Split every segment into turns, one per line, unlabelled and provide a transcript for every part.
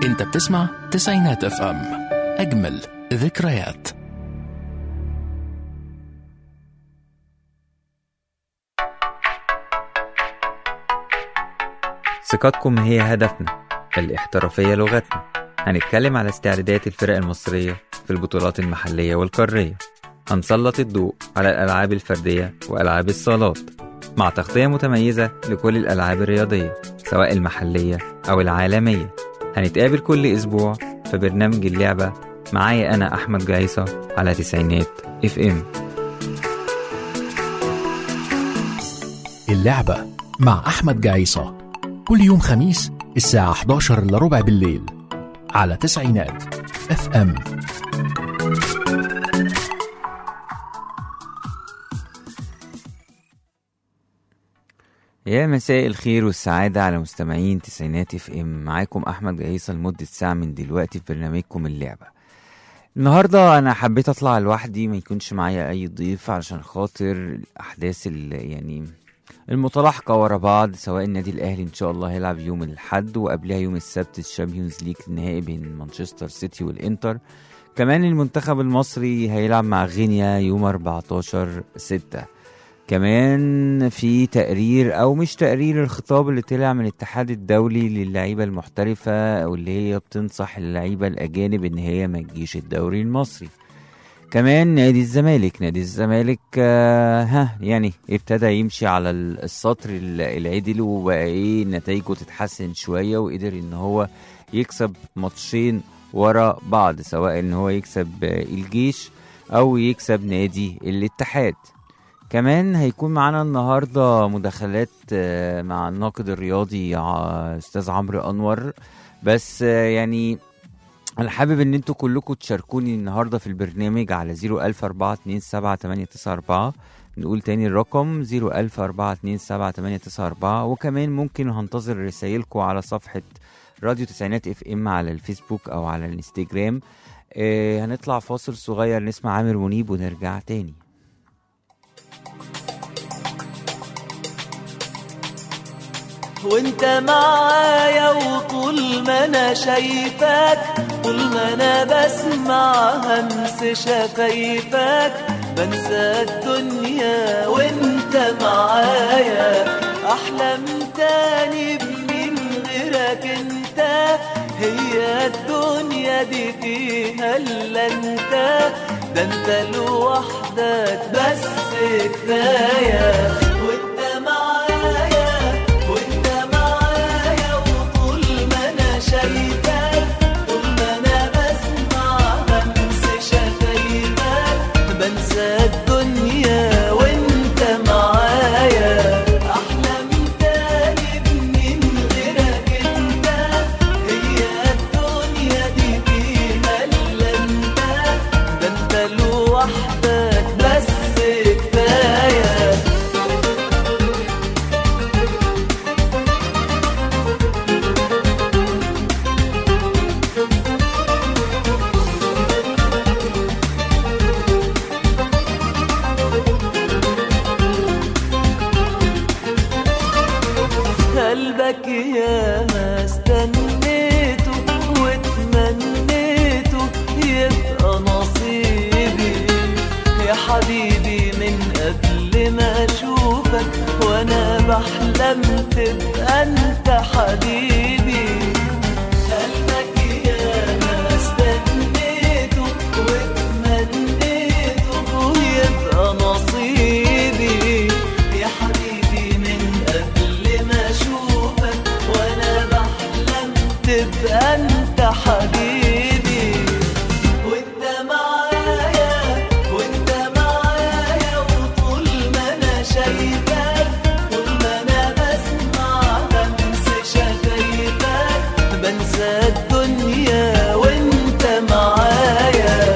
انت بتسمع تسعينات اف ام اجمل ذكريات
ثقتكم هي هدفنا الاحترافية لغتنا هنتكلم على استعدادات الفرق المصرية في البطولات المحلية والقارية هنسلط الضوء على الألعاب الفردية وألعاب الصالات مع تغطية متميزة لكل الألعاب الرياضية سواء المحلية أو العالمية هنتقابل كل أسبوع في برنامج اللعبة معايا أنا أحمد جايصة على تسعينات اف ام
اللعبة مع أحمد جعيصة كل يوم خميس الساعة 11 إلا ربع بالليل على تسعينات اف ام
يا مساء الخير والسعادة على مستمعين تسعينات اف ام معاكم أحمد جايصة لمدة ساعة من دلوقتي في برنامجكم اللعبة النهاردة أنا حبيت أطلع لوحدي ما يكونش معايا أي ضيف علشان خاطر الأحداث ال- يعني المتلاحقة ورا بعض سواء النادي الأهلي إن شاء الله هيلعب يوم الأحد وقبلها يوم السبت الشامبيونز ليج النهائي بين مانشستر سيتي والإنتر كمان المنتخب المصري هيلعب مع غينيا يوم 14 ستة كمان في تقرير او مش تقرير الخطاب اللي طلع من الاتحاد الدولي للعيبه المحترفه واللي هي بتنصح اللعيبه الاجانب ان هي ما تجيش الدوري المصري كمان نادي الزمالك نادي الزمالك آه ها يعني ابتدى يمشي على ال- السطر ال- العدل وبقى ايه نتائجه تتحسن شويه وقدر ان هو يكسب ماتشين ورا بعض سواء ان هو يكسب آه، الجيش او يكسب نادي الاتحاد كمان هيكون معانا النهارده مداخلات آه، مع الناقد الرياضي ع- استاذ عمرو انور بس آه، يعني انا حابب ان انتوا كلكم تشاركوني النهارده في البرنامج على 004278994 نقول تاني الرقم 004278994 وكمان ممكن هنتظر رسايلكم على صفحة راديو تسعينات اف ام على الفيسبوك او على الانستجرام آه هنطلع فاصل صغير نسمع عامر منيب ونرجع تاني
وانت معايا وطول ما انا شايفاك طول ما انا بسمع همس شفايفك بنسى الدنيا وانت معايا احلم تاني من غيرك انت هي الدنيا دي فيها الا انت ده انت لوحدك بس كفايه وانت معايا وانت معايا وطول ما انا شايفاك طول ما انا بسمع همس شفايفك بنسى الدنيا وانت معايا احلم تاني من غيرك انت هي الدنيا دي فيها الا انت ده انت لوحدك بس كفايه قلبك يا ما استنيته واتمنيته يبقى نصيبي يا حبيبي من قبل ما اشوفك وانا بحلم تبقى انت حبيبي قلبك يا ما استنيته واتمنيته يبقى نصيبي يا حبيبي من قبل ما اشوفك وانا بحلم تبقى انت حبيبي وانت معايا وانت معايا وطول ما انا شايفك طول ما انا بسمع همس شفايفك بنسى الدنيا وانت معايا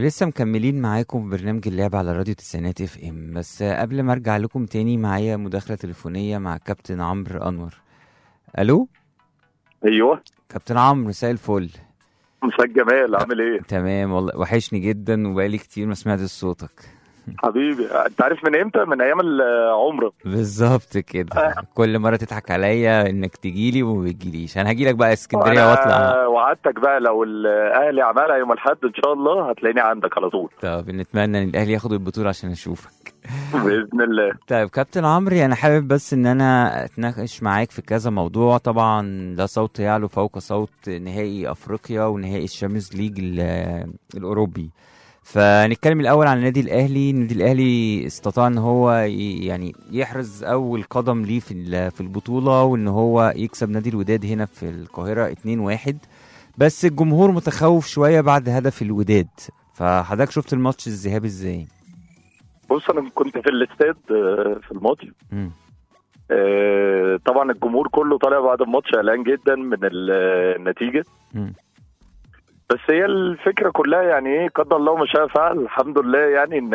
ولسه مكملين معاكم في برنامج اللعب على راديو تسعينات اف ام بس قبل ما ارجع لكم تاني معايا مداخله تليفونيه مع كابتن عمرو انور الو
ايوه
كابتن عمرو مساء الفل
مساء الجمال عامل ايه
تمام والله وحشني جدا وبقالي كتير ما سمعت صوتك
حبيبي انت عارف من امتى من ايام العمره
بالظبط كده كل مره تضحك عليا انك تجيلي وما بتجيليش انا هجيلك بقى اسكندريه
وأنا
واطلع
وعدتك بقى لو الاهلي عملها يوم الاحد ان شاء الله هتلاقيني عندك على طول
طب نتمنى ان الاهلي ياخد البطوله عشان اشوفك
باذن الله
طيب كابتن عمرو انا حابب بس ان انا اتناقش معاك في كذا موضوع طبعا لا صوت يعلو فوق صوت نهائي افريقيا ونهائي الشامبيونز ليج ال- الاوروبي فنتكلم الاول عن النادي الاهلي النادي الاهلي استطاع ان هو ي- يعني يحرز اول قدم ليه في ال- في البطوله وان هو يكسب نادي الوداد هنا في القاهره 2-1 بس الجمهور متخوف شويه بعد هدف الوداد فحضرتك شفت الماتش الذهاب ازاي؟
بص انا كنت في الاستاد آه، في الماتش
مم.
آه، طبعا الجمهور كله طالع بعد الماتش قلقان جدا من ال- النتيجه
مم.
بس هي الفكره كلها يعني ايه قدر الله ما شاء فعل الحمد لله يعني ان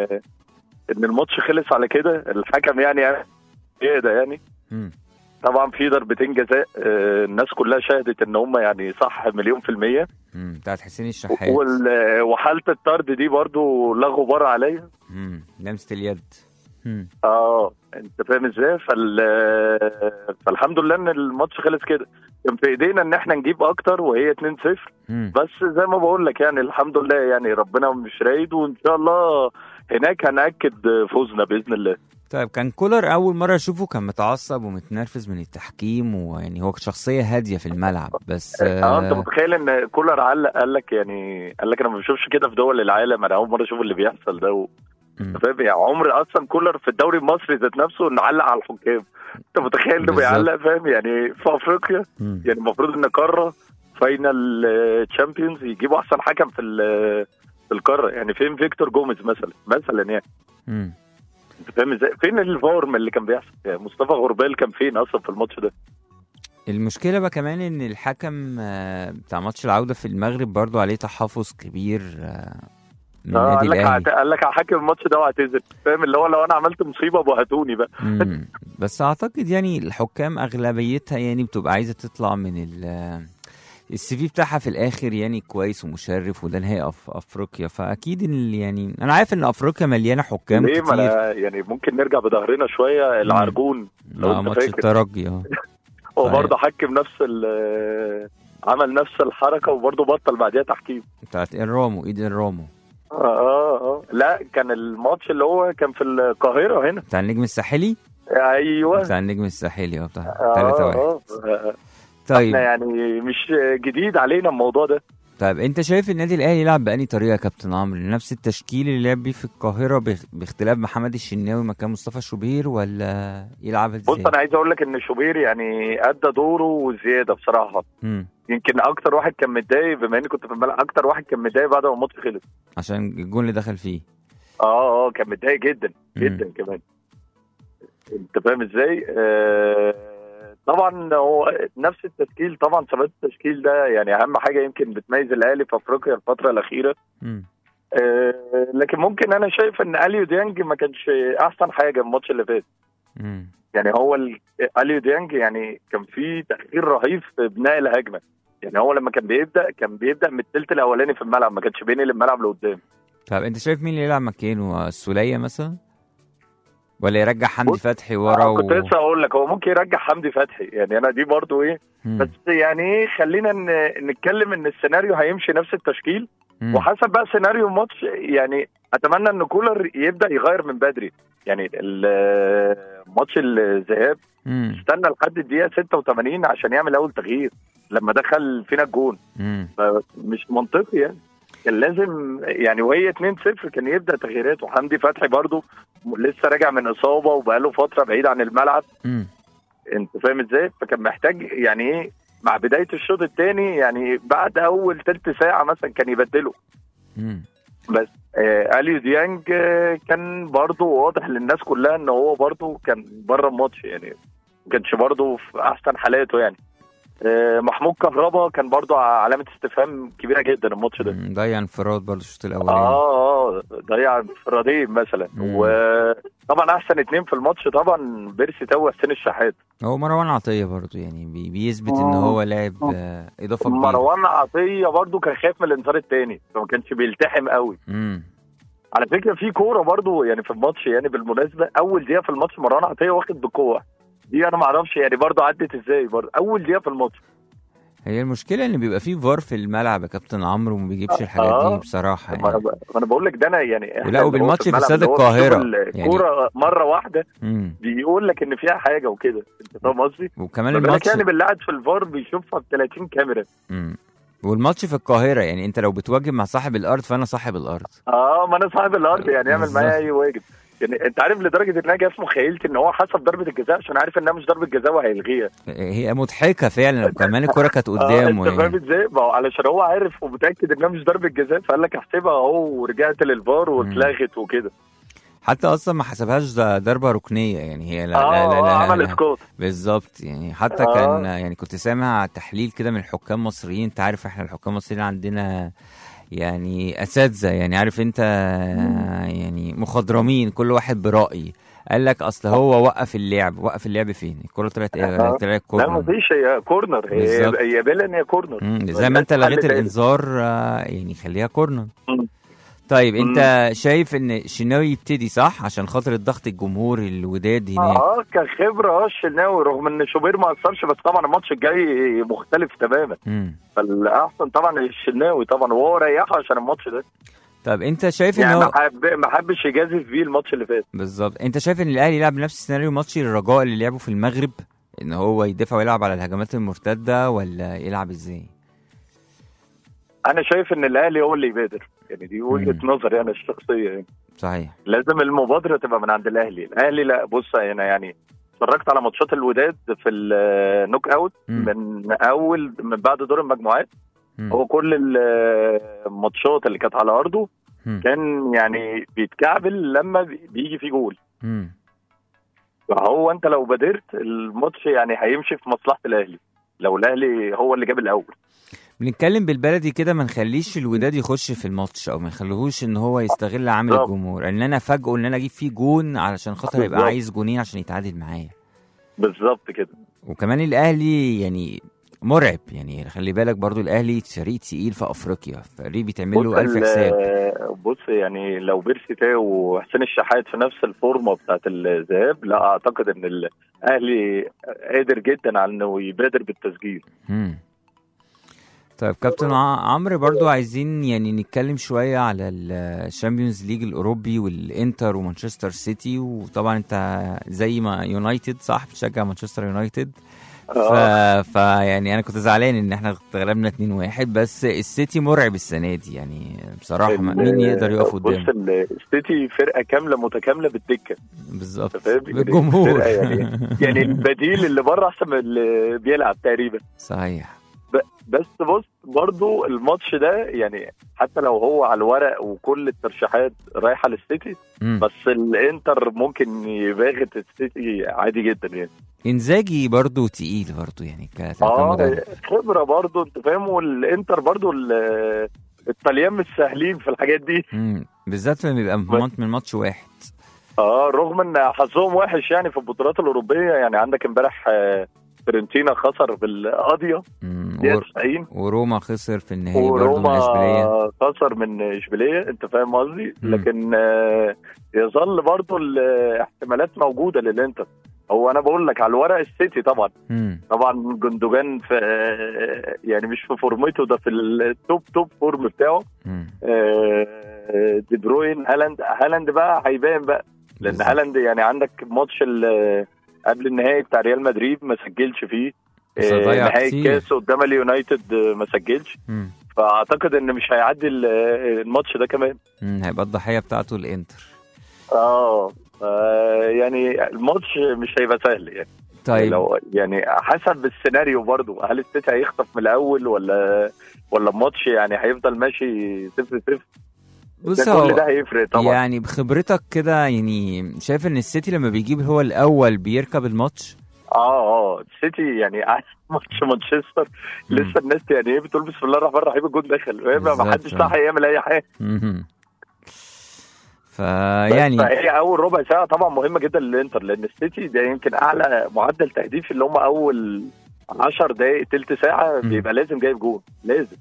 ان الماتش خلص على كده الحكم يعني ايه ده يعني
مم.
طبعا في ضربتين جزاء آه، الناس كلها شهدت ان هم يعني صح مليون في المية
مم. بتاعت حسين الشحات
وال- وحالة الطرد دي برضو لا غبار عليها
مم. لمسة اليد مم.
اه انت فاهم ازاي فال فالحمد لله ان الماتش خلص كده كان في ايدينا ان احنا نجيب اكتر وهي 2-0
مم.
بس زي ما بقول لك يعني الحمد لله يعني ربنا مش رايد وان شاء الله هناك هنأكد فوزنا باذن الله
طيب كان كولر اول مره اشوفه كان متعصب ومتنرفز من التحكيم ويعني هو شخصيه هاديه في الملعب بس
اه انت
آه
متخيل ان كولر علق قال لك يعني قال لك انا ما بشوفش كده في دول العالم انا اول مره اشوف اللي بيحصل ده و...
مم.
فاهم يعني عمر اصلا كولر في الدوري المصري ذات نفسه انه علق على الحكام انت متخيل انه
بالظبط.
بيعلق فاهم يعني في افريقيا
مم.
يعني المفروض ان قاره فاينل تشامبيونز يجيبوا احسن حكم في ال- في القاره يعني فين فيكتور جوميز مثلا مثلا يعني
مم.
انت فاهم ازاي فين الفورم اللي كان بيحصل يعني مصطفى غربال كان فين اصلا في الماتش ده
المشكله بقى كمان ان الحكم آه، بتاع ماتش العوده في المغرب برضو عليه تحفظ كبير آه، من
اه
النادي
قال لك
الاهلي
هعت- قال لك هحكم الماتش ده واعتذر فاهم اللي هو لو انا عملت مصيبه ابو هاتوني بقى
مم. بس اعتقد يعني الحكام اغلبيتها يعني بتبقى عايزه تطلع من ال السي في بتاعها في الاخر يعني كويس ومشرف وده نهائي أف افريقيا فاكيد إن يعني انا عارف ان افريقيا مليانه حكام
ليه ما
كتير
أنا يعني ممكن نرجع بظهرنا شويه العرجون لو
مع
انت
ماتش
فاكر.
الترجي اه
هو
صحيح.
برضه حكم نفس ال- عمل نفس الحركه وبرضه بطل بعديها تحكيم
بتاعت الرامو ايد الرامو
اه اه اه لا كان الماتش اللي هو كان في القاهره هنا
بتاع النجم الساحلي
ايوه
بتاع النجم الساحلي اه بتاع
اه
3 1
اه آه.
طيب
احنا يعني مش جديد علينا الموضوع ده
طيب انت شايف النادي الاهلي يلعب بأني طريقه يا كابتن عمرو نفس التشكيل اللي لعب بيه في القاهره باخ- باختلاف محمد الشناوي مكان مصطفى شوبير ولا يلعب ازاي؟
بص انا عايز اقول لك ان شوبير يعني ادى دوره وزياده بصراحه
مم.
يمكن اكتر واحد كان متضايق بما اني كنت في الملعب اكتر واحد كان متضايق بعد ما الماتش خلص
عشان الجون اللي دخل فيه
اه اه كان متضايق جدا
مم.
جدا كمان انت فاهم ازاي آه طبعا هو نفس التشكيل طبعا ثبات التشكيل ده يعني اهم حاجه يمكن بتميز الاهلي في افريقيا الفتره الاخيره
مم.
آه لكن ممكن انا شايف ان اليو ديانج ما كانش احسن حاجه الماتش اللي فات
مم.
يعني هو ال- اليو ديانج يعني كان في تاخير رهيب في بناء الهجمه يعني هو لما كان بيبدا كان بيبدا من الثلث الاولاني في الملعب ما كانش بينقل الملعب لقدام
طب انت شايف مين اللي يلعب مكانه السوليه مثلا ولا يرجع حمدي
بص،
فتحي ورا
آه
و...
كنت لسه اقول لك هو ممكن يرجع حمدي فتحي يعني انا دي برضو ايه
مم.
بس يعني ايه خلينا ن- نتكلم ان السيناريو هيمشي نفس التشكيل
مم.
وحسب بقى سيناريو الماتش يعني اتمنى ان كولر يبدا يغير من بدري يعني ال- ماتش الذهاب
مم.
استنى لحد الدقيقه 86 عشان يعمل اول تغيير لما دخل فينا الجون
مم.
مش منطقي يعني كان لازم يعني وهي 2-0 كان يبدا تغييرات وحمدي فتحي برضو لسه راجع من اصابه وبقاله فتره بعيد عن الملعب
مم.
انت فاهم ازاي فكان محتاج يعني ايه مع بدايه الشوط الثاني يعني بعد اول ثلث ساعه مثلا كان يبدله
مم.
بس آه اليو ديانج آه كان برضو واضح للناس كلها ان هو برضو كان بره الماتش يعني ما كانش برضو في احسن حالاته يعني آه، محمود كهربا كان برضو علامه استفهام كبيره جدا الماتش ده
مم، ضيع انفراد برضه الشوط الاولاني
اه اه ضيع انفرادين مثلا
مم.
وطبعا احسن اتنين في الماتش طبعا بيرسي تاو وحسين الشحات
هو مروان عطيه برضه يعني بي- بيثبت ان
آه.
هو لاعب آه، اضافه كبيره
مروان عطيه برضو كان خايف من الانذار التاني فما كانش بيلتحم قوي
مم.
على فكره في كوره برضو يعني في الماتش يعني بالمناسبه اول دقيقه في الماتش مروان عطيه واخد بقوه دي انا ما اعرفش يعني برضو عدت ازاي برضو اول دقيقه في الماتش
هي المشكله ان بيبقى فيه فار في الملعب يا كابتن عمرو وما بيجيبش الحاجات دي
آه.
بصراحه
ما انا
يعني
ب- ما انا بقول لك ده انا يعني إحنا
ولا
اللي هو
وبالماتش في
الملعب
استاد
اللي هو بيشوف
القاهرة.
الكوره مره واحده
مم.
بيقول لك ان فيها حاجه وكده انت فاهم قصدي؟
وكمان
ما بالك
الماتش
يعني باللي قاعد في الفار بيشوفها ب 30 كاميرا
مم. والماتش في القاهره يعني انت لو بتواجه مع صاحب الارض فانا صاحب الارض
اه ما انا صاحب الارض يعني يعمل
بالظبط.
معايا اي واجب يعني انت عارف لدرجه ان انا جاي في مخيلتي ان هو حسب ضربه الجزاء عشان عارف انها مش ضربه جزاء وهيلغيها
هي مضحكه فعلا وكمان الكره كانت
اه
قدامه
انت فاهم
يعني
ازاي؟ ما هو علشان هو عارف ومتاكد انها مش ضربه جزاء فقال لك احسبها اهو ورجعت للفار واتلغت وكده
حتى اصلا ما حسبهاش ده ضربه ركنيه يعني هي لا
اه
لا لا,
آه،
لا,
عمل
لا.
اسقاط
بالظبط يعني حتى
آه.
كان يعني كنت سامع تحليل كده من الحكام مصريين انت عارف احنا الحكام المصريين عندنا يعني اساتذه يعني عارف انت يعني مخضرمين كل واحد برأي قال لك اصل هو وقف اللعب وقف اللعب فين الكره طلعت ايه
آه.
طلعت
لا ما
كورنر
فيش هي كورنر هي
بالظبط.
هي باين ان هي كورنر
مم، زي ما انت
ملهاش
لغيت
حل تاني.
الانذار آه، يعني خليها كورنر
مم.
طيب انت شايف ان الشناوي يبتدي صح عشان خاطر الضغط الجمهوري الوداد هناك
اه كخبره اه الشناوي رغم ان شوبير ما اثرش بس طبعا الماتش الجاي مختلف تماما
مم.
فالاحسن طبعا الشناوي طبعا وهو ريحه عشان الماتش ده
طب انت شايف ان
يعني
هو
ما حب ما حبش يجازف بيه الماتش اللي فات
بالظبط انت شايف ان الاهلي يلعب نفس السيناريو ماتش الرجاء اللي لعبه في المغرب ان هو يدافع ويلعب على الهجمات المرتده ولا يلعب ازاي
انا شايف ان الاهلي هو اللي يبادر يعني دي وجهه
مم.
نظري انا الشخصيه يعني
صحيح
لازم المبادره تبقى من عند الاهلي الاهلي لا بص انا يعني اتفرجت على ماتشات الوداد في النوك اوت
مم.
من اول من بعد دور المجموعات
مم.
هو كل الماتشات اللي كانت على ارضه
مم.
كان يعني بيتكعبل لما بي- بيجي فيه جول
مم.
فهو انت لو بادرت الماتش يعني هيمشي في مصلحه الاهلي لو الاهلي هو اللي جاب الاول
بنتكلم بالبلدي كده ما نخليش الوداد يخش في الماتش او ما نخليهوش ان هو يستغل عامل
بالظبط.
الجمهور ان انا افاجئه ان انا اجيب فيه جون علشان خاطر يبقى
بالظبط.
عايز جونين عشان يتعادل معايا
بالظبط كده
وكمان الاهلي يعني مرعب يعني خلي بالك برضو الاهلي فريق تقيل في افريقيا فريق بيتعمل له
بص
الف
ال-
حساب
بص يعني لو بيرسي تاو وحسين الشحات في نفس الفورمه بتاعت الذهاب لا اعتقد ان الاهلي قادر جدا على انه يبادر بالتسجيل
مم. طيب كابتن ع- عمرو برضو عايزين يعني نتكلم شوية على الشامبيونز ليج الأوروبي والإنتر ومانشستر سيتي وطبعا أنت زي ما يونايتد صح بتشجع مانشستر يونايتد ف...
آه.
ف يعني أنا كنت زعلان إن إحنا اتغلبنا 2-1 بس السيتي مرعب السنة دي يعني بصراحة ما- مين يقدر يقف
بص
قدامه
ال- السيتي فرقه كامله متكامله بالدكه
بالظبط
أنت فاهم؟ يعني
بالجمهور
فرقة يعني يعني البديل اللي بره احسن من اللي بيلعب تقريبا
صحيح
بس بص برضو الماتش ده يعني حتى لو هو على الورق وكل الترشيحات رايحه للسيتي
مم.
بس الانتر ممكن يباغت السيتي عادي جدا يعني
انزاجي برضو تقيل برضو يعني ك-
اه
كمدرب
خبره برضو انت فاهم والانتر برضو ال- الطليان مش سهلين في الحاجات دي
مم. بالذات لما بيبقى
بس-
من ماتش واحد
اه رغم ان حظهم وحش يعني في البطولات الاوروبيه يعني عندك امبارح آه، فيرنتينا خسر بالقاضيه
مم.
دقيقه
ور-
90
وروما خسر في النهائي برضه من
وروما
اشبيليه
خسر من اشبيليه انت فاهم قصدي
مم.
لكن آه، يظل برضو الاحتمالات موجوده للانتر هو انا بقول لك على الورق السيتي طبعا
مم.
طبعا جندوجان في آه، يعني مش في فورمته ده في التوب توب فورم بتاعه
مم.
آه، دي بروين هالاند هالاند بقى هيبان بقى لان
بالظبط.
هالاند يعني عندك ماتش ال- قبل النهائي بتاع ريال مدريد ما سجلش فيه
بس
آه،
ضيع
نهائي
كتير.
الكاس قدام اليونايتد آه، ما سجلش
مم.
فاعتقد ان مش هيعدي ال- الماتش ده كمان
مم. هيبقى الضحيه بتاعته الانتر
اه آه، يعني الماتش مش هيبقى سهل يعني
طيب
لو يعني حسب السيناريو برضو هل السيتي هيخطف من الاول ولا ولا الماتش يعني هيفضل ماشي صفر صفر
بص
ده كل
هو
ده هيفرق طبعا
يعني بخبرتك كده يعني شايف ان السيتي لما بيجيب هو الاول بيركب الماتش
اه اه السيتي يعني قاعد ماتش مانشستر
مم.
لسه الناس يعني ايه بتقول بسم الله الرحمن الرحيم الجول دخل فاهم؟ ما
بالظبط،
حدش
آه.
صح يعمل اي حاجه
مهم.
بس
فيعني
فهي اول ربع ساعه طبعا مهمه جدا للانتر لان السيتي ده يمكن اعلى معدل تهديف اللي هم اول 10 دقائق تلت ساعه
مم.
بيبقى لازم جايب جول لازم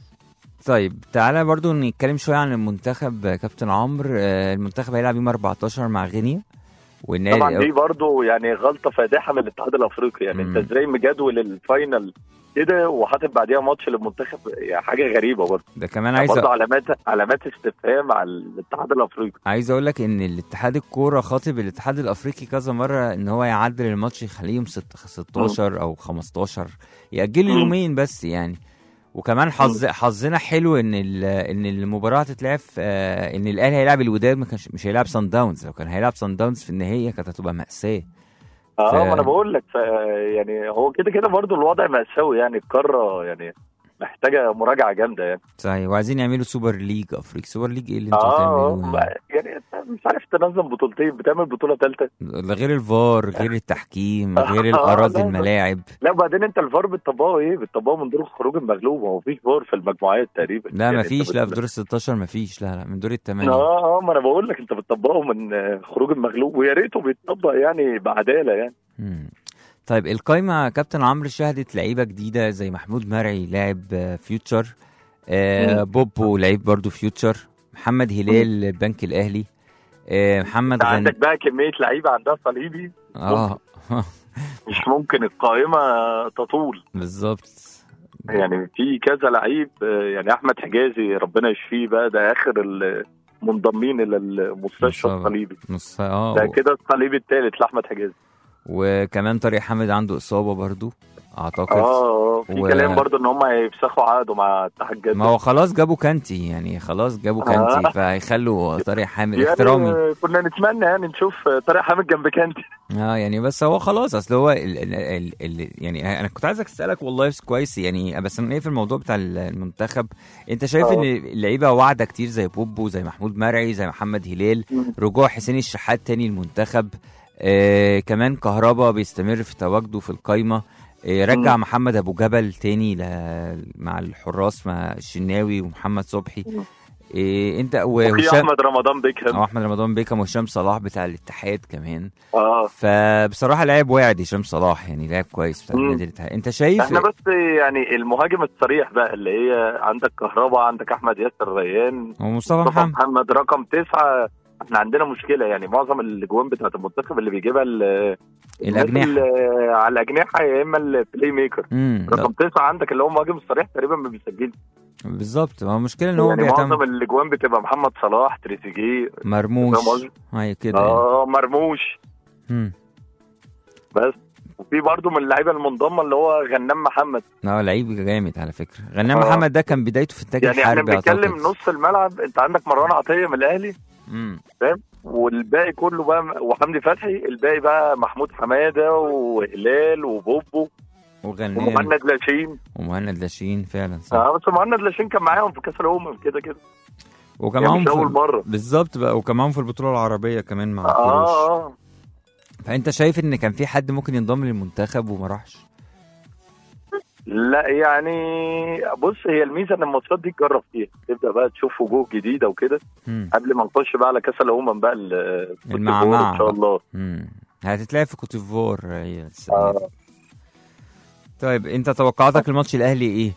طيب تعالى برضو نتكلم شويه عن المنتخب آه، كابتن عمرو آه، المنتخب هيلعب يوم 14 مع غينيا والنادي
طبعا دي برضو يعني غلطه فادحه من الاتحاد الافريقي يعني
مم.
انت ازاي مجدول الفاينل كده وحاطط بعديها ماتش للمنتخب يعني حاجه غريبه برضه
ده كمان عايز
برضه
أ...
علامات علامات استفهام على الاتحاد الافريقي
عايز اقول لك ان الاتحاد الكوره خاطب الاتحاد الافريقي كذا مره ان هو يعدل الماتش يخليه يوم ست- 16 او 15 ياجله
مم.
يومين بس يعني وكمان حظ حظنا حلو ان ال- ان المباراه هتتلعب في- آه، ان الاهلي هيلعب الوداد ما كانش مش هيلعب سان داونز لو كان هيلعب سان داونز في النهائي كانت هتبقى ماساه
اه
ف-
ما انا بقول لك ف- يعني هو كده كده برضه الوضع مأساوي يعني القاره يعني محتاجه مراجعه جامده يعني
صحيح وعايزين يعملوا سوبر ليج افريقي سوبر ليج ايه اللي انتوا
اه
بتعملوه
ما- يعني انت مش عارف تنظم بطولتين بتعمل بطوله ثالثه
ده غير الفار غير التحكيم
آه،
غير
لا،
الاراضي
لا.
الملاعب
لا وبعدين انت الفار بتطبقه ايه؟ بتطبقه من دور الخروج المغلوب هو مفيش فار في المجموعات تقريبا
لا
يعني
ما
انت
فيش لا
بت-
في دور ال 16 ما فيش لا لا من دور الثمانية
اه اه ما انا بقول لك انت بتطبقه من آه، خروج المغلوب ويا ريته بيتطبق يعني بعداله يعني
مم. طيب القايمة كابتن عمرو شهدت لعيبة جديدة زي محمود مرعي لاعب آه، فيوتشر آه
مم.
بوبو لعيب برضو فيوتشر محمد هلال البنك الأهلي آه محمد
انت
غن
عندك بقى كميه لعيبه عندها صليبي
اه
مش ممكن القائمه تطول
بالظبط
يعني في كذا لعيب آه، يعني احمد حجازي ربنا يشفيه بقى ده اخر المنضمين الى المستشفى
مصاب.
الصليبي
نص اه
ده كده الصليبي الثالث لاحمد حجازي
وكمان طارق حامد عنده إصابة برضو أعتقد
اه في
و-
كلام برضو ان هم هيفسخوا عقده مع اتحاد جده
ما هو خلاص جابوا كانتي يعني خلاص جابوا كانتي
آه.
فهيخلوا طارق حامد
يعني
احترامي
آه، كنا نتمنى يعني نشوف آه، طارق حامد جنب كانتي
اه يعني بس هو خلاص اصل هو ال ال ال ال يعني انا كنت عايزك اسالك والله كويس يعني بس انا ايه في الموضوع بتاع المنتخب انت شايف
آه.
ان اللعيبه واعده كتير زي بوبو زي محمود مرعي زي محمد هلال رجوع حسين الشحات تاني المنتخب آه كمان كهربا بيستمر في تواجده في القايمه آه رجع
مم.
محمد ابو جبل تاني ل- مع الحراس مع الشناوي ومحمد صبحي
مم.
آه انت
وفي
وهشام
احمد رمضان بيكهام
او احمد رمضان بيكم وهشام صلاح بتاع الاتحاد كمان
اه
فبصراحه لاعب واعد هشام صلاح يعني لاعب كويس بتاع
مم.
النادي الاتحاد انت شايف
احنا بس يعني المهاجم الصريح بقى اللي هي عندك كهربا عندك احمد ياسر ريان
هو مصطفى
مصطفى
محمد
محمد رقم تسعة احنا عندنا مشكله يعني معظم الاجوان بتاعت المنتخب اللي بيجيبها ال- الناس
الاجنحه
اللي على الاجنحه يا اما البلاي ميكر
امم
رقم تسعة عندك اللي هو المهاجم الصريح تقريبا ما بيسجلش
بالظبط ما هو المشكله ان هو
يعني
بيعتمد
معظم الاجوان بتبقى محمد صلاح تريزيجيه
مرموش
فاهم قصدي؟
هاي كده يعني.
اه مرموش
مم.
بس وفي برضه من اللعيبه المنضمه اللي هو غنام محمد
اه لعيب جامد على فكره غنام
آه.
محمد ده كان بدايته في التاج
يعني احنا
الحربي
بنتكلم
اعتقد
نص الملعب انت عندك مروان عطيه من الاهلي
امم
والباقي كله بقى وحمدي فتحي الباقي بقى محمود حماده وهلال وبوبو
وغنام
ومهند لاشين
ومهند لاشين فعلا صح
اه بس مهند لاشين كان معاهم في كاس الامم كده كده
وكان
يعني
معاهم
مش اول
في...
مره
بالظبط بقى وكان معاهم في البطوله العربيه كمان مع
اه
كروش
اه
فانت شايف ان كان في حد ممكن ينضم للمنتخب وما راحش
لا يعني بص هي الميزه ان الماتشات دي تجرب فيها تبدا بقى تشوف وجوه جديده وكده
مم.
قبل ما نخش بقى على كاس الامم بقى ال-
المعمعة
ان شاء الله
مم. هتتلعب في كوتيفوار هي السنة
آه.
دي. طيب انت توقعاتك لماتش الاهلي ايه؟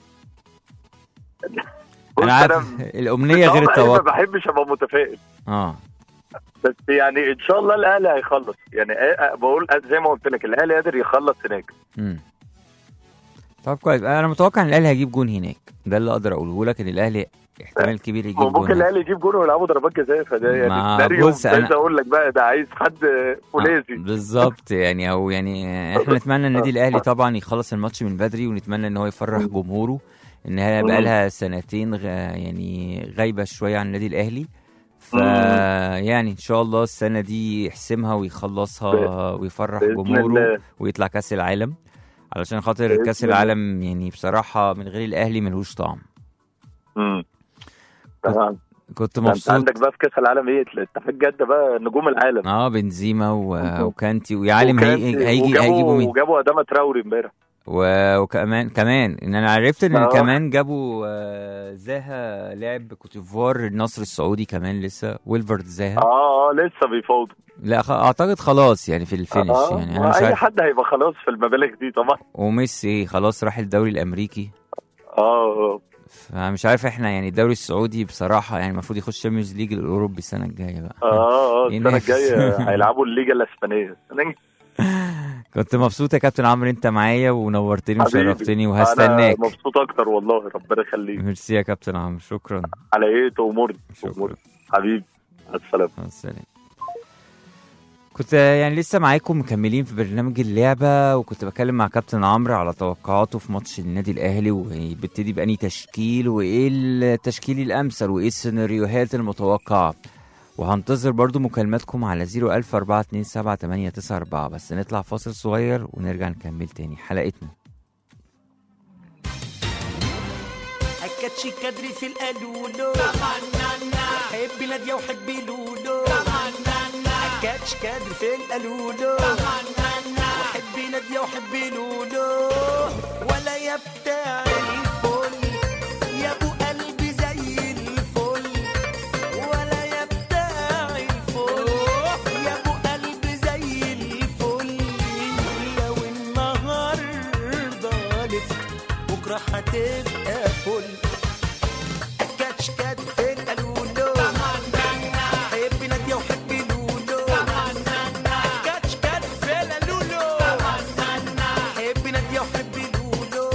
بص
انا عارف الامنيه غير
بصراحة أنا ما
التوقع
بحبش ابقى متفائل
اه
بس يعني ان شاء الله الاهلي هيخلص يعني آه، بقول زي ما قلت لك الاهلي قادر يخلص هناك
مم. طب كويس انا متوقع ان الاهلي هيجيب جون هناك ده اللي اقدر اقوله لك ان الاهلي احتمال كبير يجيب جون
ممكن
هناك.
الاهلي يجيب جول ويلعبوا ضربات جزاء فده
ما
يعني سيناريو
بص
مش عايز
أنا-
اقول لك بقى ده عايز حد فولاذي
بالظبط يعني او يعني احنا نتمنى النادي الاهلي طبعا يخلص الماتش من بدري ونتمنى ان هو يفرح جمهوره ان هي بقى لها سنتين غ... يعني غايبه شويه عن النادي الاهلي ف يعني ان شاء الله السنه دي يحسمها ويخلصها ويفرح
بإذن
جمهوره
الله.
ويطلع كاس العالم علشان خاطر
بإذن
كاس
الله.
العالم يعني بصراحه من غير الاهلي ملوش طعم
مم. طبعا
كنت
ده انت
مبسوط
عندك بقى في كاس العالم ايه اتحاد جده بقى نجوم العالم
اه بنزيما و... وكانتي ويا عالم
وكانتي-
هيجي هيجي
وجابوا-
هيجيبوا مين
وجابوا ادامه تراوري امبارح
و... وكمان كمان ان انا عرفت ان
آه.
كمان جابوا آه، زاها لاعب كوتيفوار النصر السعودي كمان لسه ويلفرد زاها
اه اه لسه بيفاوضوا
لا خ... اعتقد خلاص يعني في الفينش
اه
يعني انا مش
اي
عارف
حد هيبقى خلاص في المبالغ دي طبعا
وميسي خلاص راح الدوري الامريكي
اه
فمش عارف احنا يعني الدوري السعودي بصراحه يعني المفروض يخش الشامبيونز ليج الاوروبي السنه الجايه بقى
اه اه السنه
ينافس.
الجايه هيلعبوا الليجا الاسبانيه
كنت مبسوط يا كابتن عمرو انت معايا ونورتني
حبيبي.
وشرفتني
انا
وهستناك
مبسوط اكتر والله ربنا يخليك
ميرسي يا كابتن عمرو شكرا
على ايه تأمرني
شكرا
تأمرني حبيبي مع السلامه
مع السلامة كنت يعني لسه معاكم مكملين في برنامج اللعبة وكنت بكلم مع كابتن عمرو على توقعاته في ماتش النادي الأهلي وبيبتدي بأني تشكيل وإيه التشكيل الأمثل وإيه السيناريوهات المتوقعة وهنتظر برضو مكالماتكم على 010427894 بس نطلع فاصل صغير ونرجع نكمل تاني حلقتنا
أكدش كدري في القالولو حبي نادية وحبي لولو أكدش كدري في القالولو وحبي نادية وحبي لولو ولا يا بتاع الفل يا ابو قلبي زي الفل ولا يا بتاع الفل يا ابو قلبي زي الفل لو النهارده لفت بكره هتبقى فل كاتش كات في القالولو حبي نادية وحبي لولو كاتش كات في القالولو حبي نادية وحبي لولو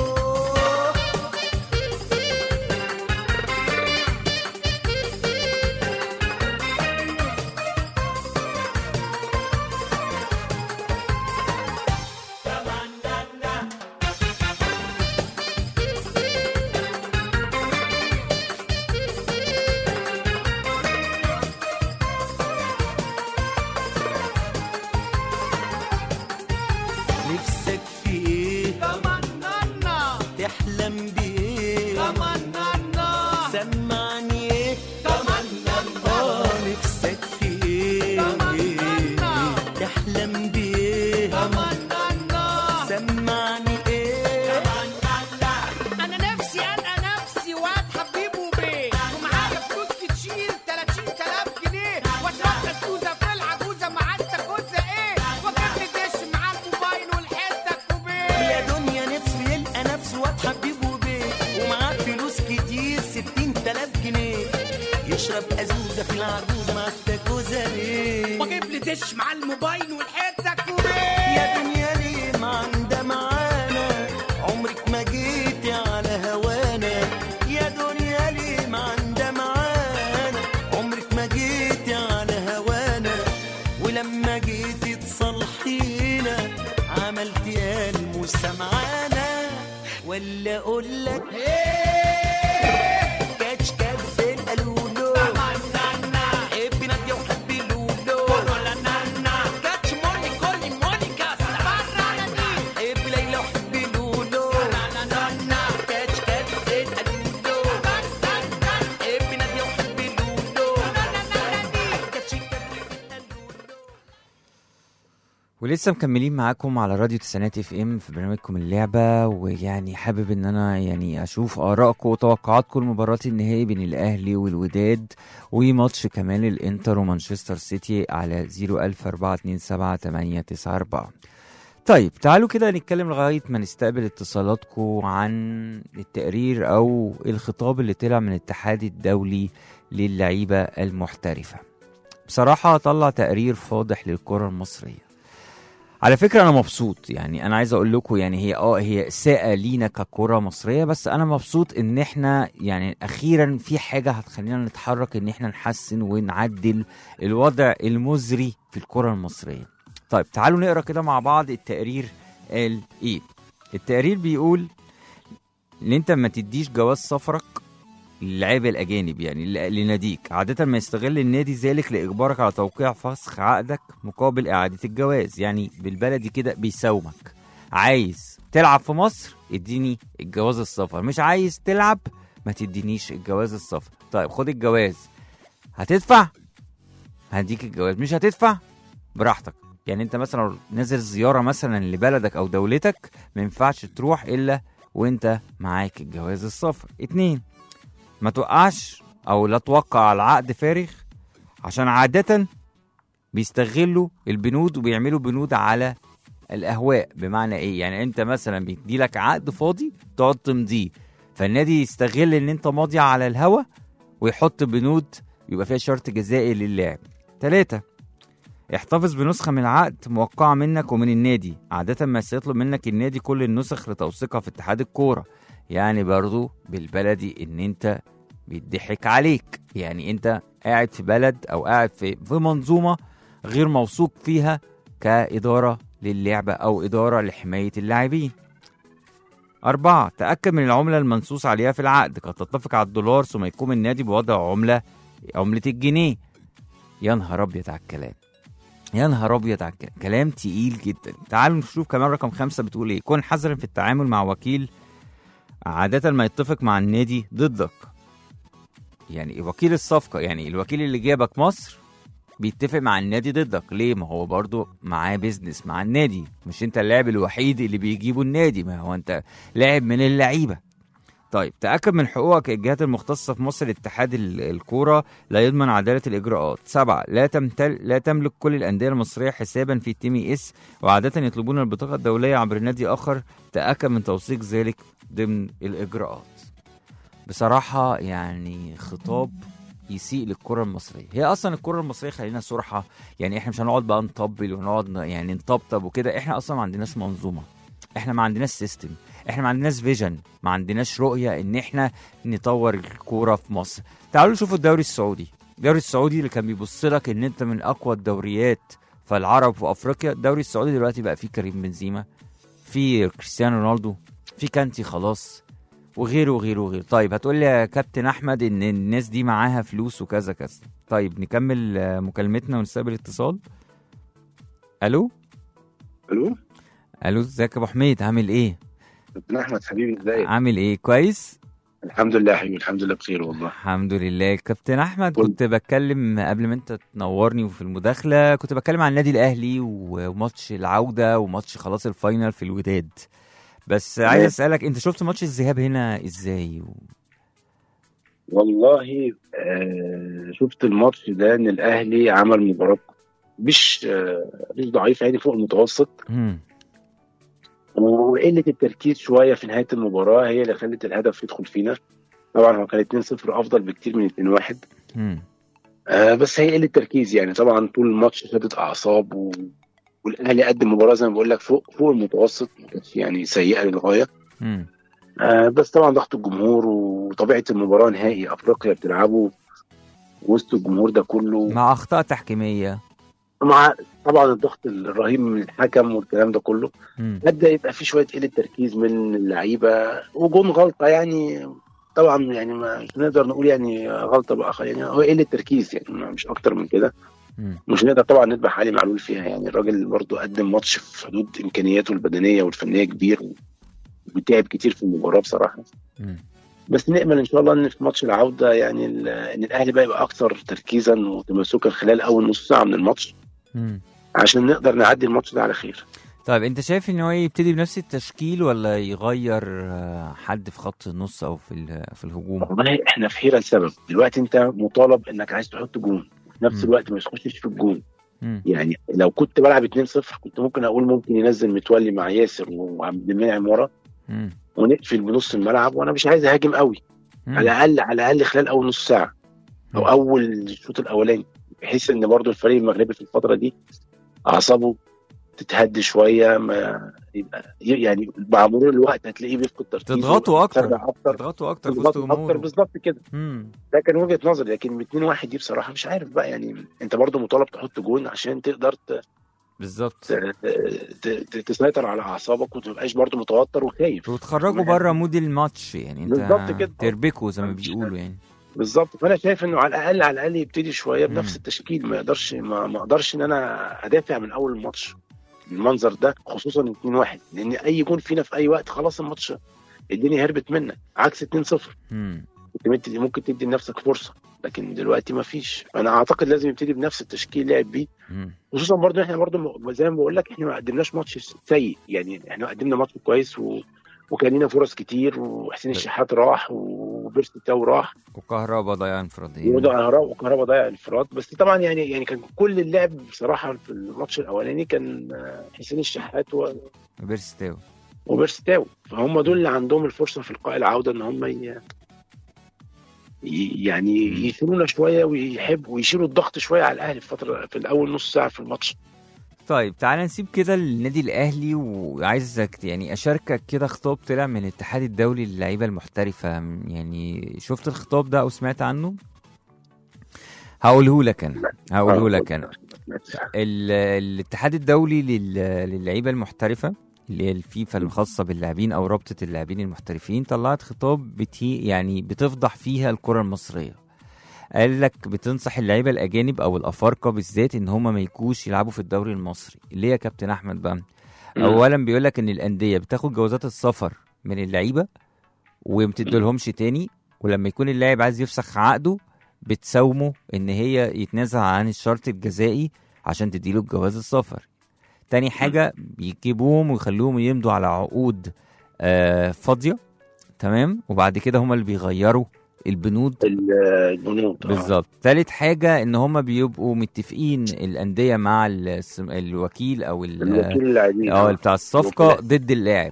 نفسك في ايه تحلم بايه سمعني ايه اه نفسك في ايه تحلم بايه سمعني ايه
انا نفسي القى نفسي واد حبيبه بيه ومعايا فلوس كتير 30000 جنيه واتربى السوزه في العجوزه مع التكوزه ايه واجيب لي دش مع الموبايل والحته كوبيه
يا دنيا نفسه يلقى نفسه واد حبيبه بيه ومعاه فلوس كتير ستين تلاف جنيه يشرب أزوزة في العجوزة مع استاكوزة ليه
واجيب لي دش مع الموبايل والحته كوبيه
يا دنيا ليه ما عندها معانا عمرك ما جيتي على هوانا يا دنيا ليه ما عندها معانا عمرك ما جيتي على هوانا ولما جيتي تصلحينا عملتي الموسى معانا ولا اقول لك كاتش كاد في القالولو حبي نادية وحبي لولو كاتش موني كولي مونيكا حبي ليلى وحبي لولو كاتش كاد في القالولو حبي نادية وحبي لولو كاتش كاد في القالولو
ولسه مكملين معاكم على راديو تسعينات اف ام في برنامجكم اللعبه ويعني حابب ان انا يعني اشوف ارائكم وتوقعاتكم لمباراه النهائي بين الاهلي والوداد وماتش كمان الانتر ومانشستر سيتي على 004278994 طيب تعالوا كده نتكلم لغايه ما نستقبل اتصالاتكم عن التقرير او الخطاب اللي طلع من الاتحاد الدولي للعيبه المحترفه بصراحه طلع تقرير فاضح للكره المصريه على فكره انا مبسوط يعني انا عايز اقول لكم يعني هي اه هي اساءه لينا ككره مصريه بس انا مبسوط ان احنا يعني اخيرا في حاجه هتخلينا نتحرك ان احنا نحسن ونعدل الوضع المزري في الكره المصريه طيب تعالوا نقرا كده مع بعض التقرير قال ايه التقرير بيقول ان انت ما تديش جواز سفرك للعيبه الاجانب يعني ل- لناديك عاده ما يستغل النادي ذلك لاجبارك على توقيع فسخ عقدك مقابل اعاده الجواز يعني بالبلدي كده بيساومك عايز تلعب في مصر اديني الجواز السفر مش عايز تلعب ما تدينيش الجواز السفر طيب خد الجواز هتدفع هديك الجواز مش هتدفع براحتك يعني انت مثلا لو نازل زياره مثلا لبلدك او دولتك ما ينفعش تروح الا وانت معاك الجواز السفر اتنين ما توقعش او لا توقع على عقد فارغ عشان عادة بيستغلوا البنود وبيعملوا بنود على الاهواء بمعنى ايه يعني انت مثلا بيدي لك عقد فاضي تقعد تمضيه فالنادي يستغل ان انت ماضي على الهوا ويحط بنود يبقى فيها شرط جزائي للاعب تلاتة احتفظ بنسخة من العقد موقعة منك ومن النادي عادة ما سيطلب منك النادي كل النسخ لتوثيقها في اتحاد الكورة يعني برضو بالبلدي ان انت بيضحك عليك يعني انت قاعد في بلد او قاعد في في منظومة غير موثوق فيها كإدارة للعبة أو إدارة لحماية اللاعبين أربعة تأكد من العملة المنصوص عليها في العقد قد تتفق على الدولار ثم يقوم النادي بوضع عملة عملة الجنيه يا نهار أبيض على الكلام يا نهار أبيض على الكلام كلام تقيل جدا تعالوا نشوف كمان رقم خمسة بتقول إيه كن حذرا في التعامل مع وكيل عادة ما يتفق مع النادي ضدك يعني وكيل الصفقة يعني الوكيل اللي جابك مصر بيتفق مع النادي ضدك ليه ما هو برضو معاه بيزنس مع النادي مش انت اللاعب الوحيد اللي بيجيبه النادي ما هو انت لاعب من اللعيبه طيب تأكد من حقوقك الجهات المختصة في مصر اتحاد ال- الكورة لا يضمن عدالة الإجراءات سبعة لا, تمتل لا تملك كل الأندية المصرية حسابا في تيم اس وعادة يطلبون البطاقة الدولية عبر نادي آخر تأكد من توثيق ذلك ضمن الإجراءات بصراحة يعني خطاب يسيء للكرة المصرية هي أصلا الكرة المصرية خلينا صراحة يعني احنا مش هنقعد بقى نطبل ونقعد ن- يعني نطبطب وكده احنا أصلا ما عندناش منظومة احنا ما عندناش سيستم احنا ما عندناش فيجن ما عندناش رؤية ان احنا نطور الكورة في مصر تعالوا نشوفوا الدوري السعودي الدوري السعودي اللي كان بيبص لك ان انت من اقوى الدوريات في العرب في افريقيا الدوري السعودي دلوقتي بقى فيه كريم بنزيما في كريستيانو رونالدو في كانتي خلاص وغيره وغيره وغيره طيب هتقول لي يا كابتن احمد ان الناس دي معاها فلوس وكذا كذا طيب نكمل آه، مكالمتنا ونستقبل اتصال الو
الو
الو ازيك يا ابو حميد عامل ايه
كابتن احمد حبيبي ازيك
عامل ايه كويس
الحمد لله يا حبيبي الحمد لله بخير والله
الحمد لله كابتن احمد
قول.
كنت بتكلم قبل ما انت تنورني في المداخله كنت بتكلم عن النادي الاهلي و- وماتش العوده وماتش خلاص الفاينل في الوداد بس عايز
تمام.
اسالك انت شفت ماتش الذهاب هنا ازاي و...
والله آه شفت الماتش ده ان الاهلي عمل مباراه مش آه مش ضعيف يعني فوق المتوسط
مم.
وقله التركيز شويه في نهايه المباراه هي اللي خلت الهدف يدخل فينا طبعا هو كان 2-0 افضل بكتير من 2-1
مم.
آه بس هي قله تركيز يعني طبعا طول الماتش شدت اعصاب و... والاهلي قدم مباراه زي ما بقول لك فوق فوق المتوسط ما كانتش يعني سيئه للغايه
مم.
آه بس طبعا ضغط الجمهور وطبيعه المباراه نهائي افريقيا بتلعبه وسط الجمهور ده كله
مع اخطاء تحكيميه
مع طبعا الضغط الرهيب من الحكم والكلام ده كله
مم.
ادى يبقى في شويه قله تركيز من اللعيبه وجون غلطه يعني طبعا يعني ما مش نقدر نقول يعني غلطه بقى يعني هو قله تركيز يعني ما- مش اكتر من كده
مم.
مش نقدر طبعا نذبح علي معلول فيها يعني الراجل برضو قدم ماتش في حدود امكانياته البدنيه والفنيه كبير وتعب كتير في المباراه بصراحه
مم.
بس نامل ان شاء الله ان في ماتش العوده يعني ال- ان الاهلي بقى يبقى اكثر تركيزا وتمسكا خلال اول نص ساعه من الماتش
مم.
عشان نقدر نعدي الماتش ده على خير
طيب انت شايف ان هو يبتدي بنفس التشكيل ولا يغير آه، حد في خط النص او في ال- في الهجوم
والله احنا في حيره لسبب دلوقتي انت مطالب انك عايز تحط جون في نفس
مم.
الوقت ما تخشش في الجون
مم.
يعني لو كنت بلعب 2-0 كنت ممكن اقول ممكن ينزل متولي مع ياسر وعبد المنعم ورا
مم.
ونقفل بنص الملعب وانا مش عايز اهاجم قوي
مم.
على الاقل على الاقل خلال اول نص ساعه او
مم.
اول الشوط الاولاني بحيث ان برضو الفريق المغربي في الفتره دي اعصابه تتهد شويه ما يبقى يعني مع مرور الوقت هتلاقيه بيفقد تركيزه
تضغطوا اكتر
يتسرع اكتر
تضغطوا اكتر في وسط
تضغطوا اكتر
جمهوره
بالظبط كده
مم.
ده كان وجهه نظري لكن 2 1 دي بصراحه مش عارف بقى يعني انت برضو مطالب تحط جون عشان تقدر ت-
بالظبط
ت- ت- ت- تسيطر على اعصابك وما تبقاش برضو متوتر وخايف
وتخرجوا بره مود الماتش يعني انت
بالظبط كده.
تربكوا زي ما
مش-
بيقولوا يعني
بالظبط فانا شايف انه على الاقل على الاقل يبتدي شويه
مم.
بنفس التشكيل ما يقدرش ما, ما اقدرش ان انا ادافع من اول الماتش المنظر ده خصوصا 2 1 لان اي جون فينا في اي وقت خلاص الماتش الدنيا هربت منك عكس 2 0
مم.
ممكن تدي ممكن تدي لنفسك فرصه لكن دلوقتي ما فيش فانا اعتقد لازم يبتدي بنفس التشكيل لعب بيه
مم.
خصوصا برضه احنا برضه م- زي ما بقول لك احنا ما قدمناش ماتش سيء يعني احنا قدمنا ماتش كويس و... وكان لنا فرص كتير وحسين الشحات راح وبيرسي تاو راح
وكهربا ضيع انفرادية
وكهرباء وكهرباء ضيع انفراد بس طبعا يعني يعني كان كل اللعب بصراحه في الماتش الاولاني كان آه، حسين الشحات و...
بيرستاو
وبيرسي تاو فهم دول اللي عندهم الفرصه في لقاء العوده ان هم ي... ي- يعني
مم.
يشيلونا شويه ويحبوا ويشيلوا الضغط شويه على الاهلي في فتره في الاول نص ساعه في الماتش
طيب تعالى نسيب كده النادي الاهلي وعايزك يعني اشاركك كده خطاب طلع من الاتحاد الدولي للعيبه المحترفه يعني شفت الخطاب ده او سمعت عنه هقوله لك انا هقوله لك انا ال- الاتحاد الدولي لل- للعيبه المحترفه اللي هي الفيفا الخاصه باللاعبين او رابطه اللاعبين المحترفين طلعت خطاب بتي يعني بتفضح فيها الكره المصريه قال لك بتنصح اللعيبه الاجانب او الافارقه بالذات ان هم ما يجوش يلعبوا في الدوري المصري ليه يا كابتن احمد بقى اولا بيقول لك ان الانديه بتاخد جوازات السفر من اللعيبه وما بتديلهمش تاني ولما يكون اللاعب عايز يفسخ عقده بتساومه ان هي يتنازل عن الشرط الجزائي عشان تديله جواز السفر تاني حاجة بيجيبوهم ويخلوهم يمضوا على عقود آه فاضية تمام وبعد كده هما اللي بيغيروا البنود
ال- البنود آه.
بالظبط تالت حاجة ان هما بيبقوا متفقين الأندية مع السم- الوكيل او ال-
الوكيل اللاعبين
اه
آه.
بتاع الصفقه
الوكلاء.
ضد اللاعب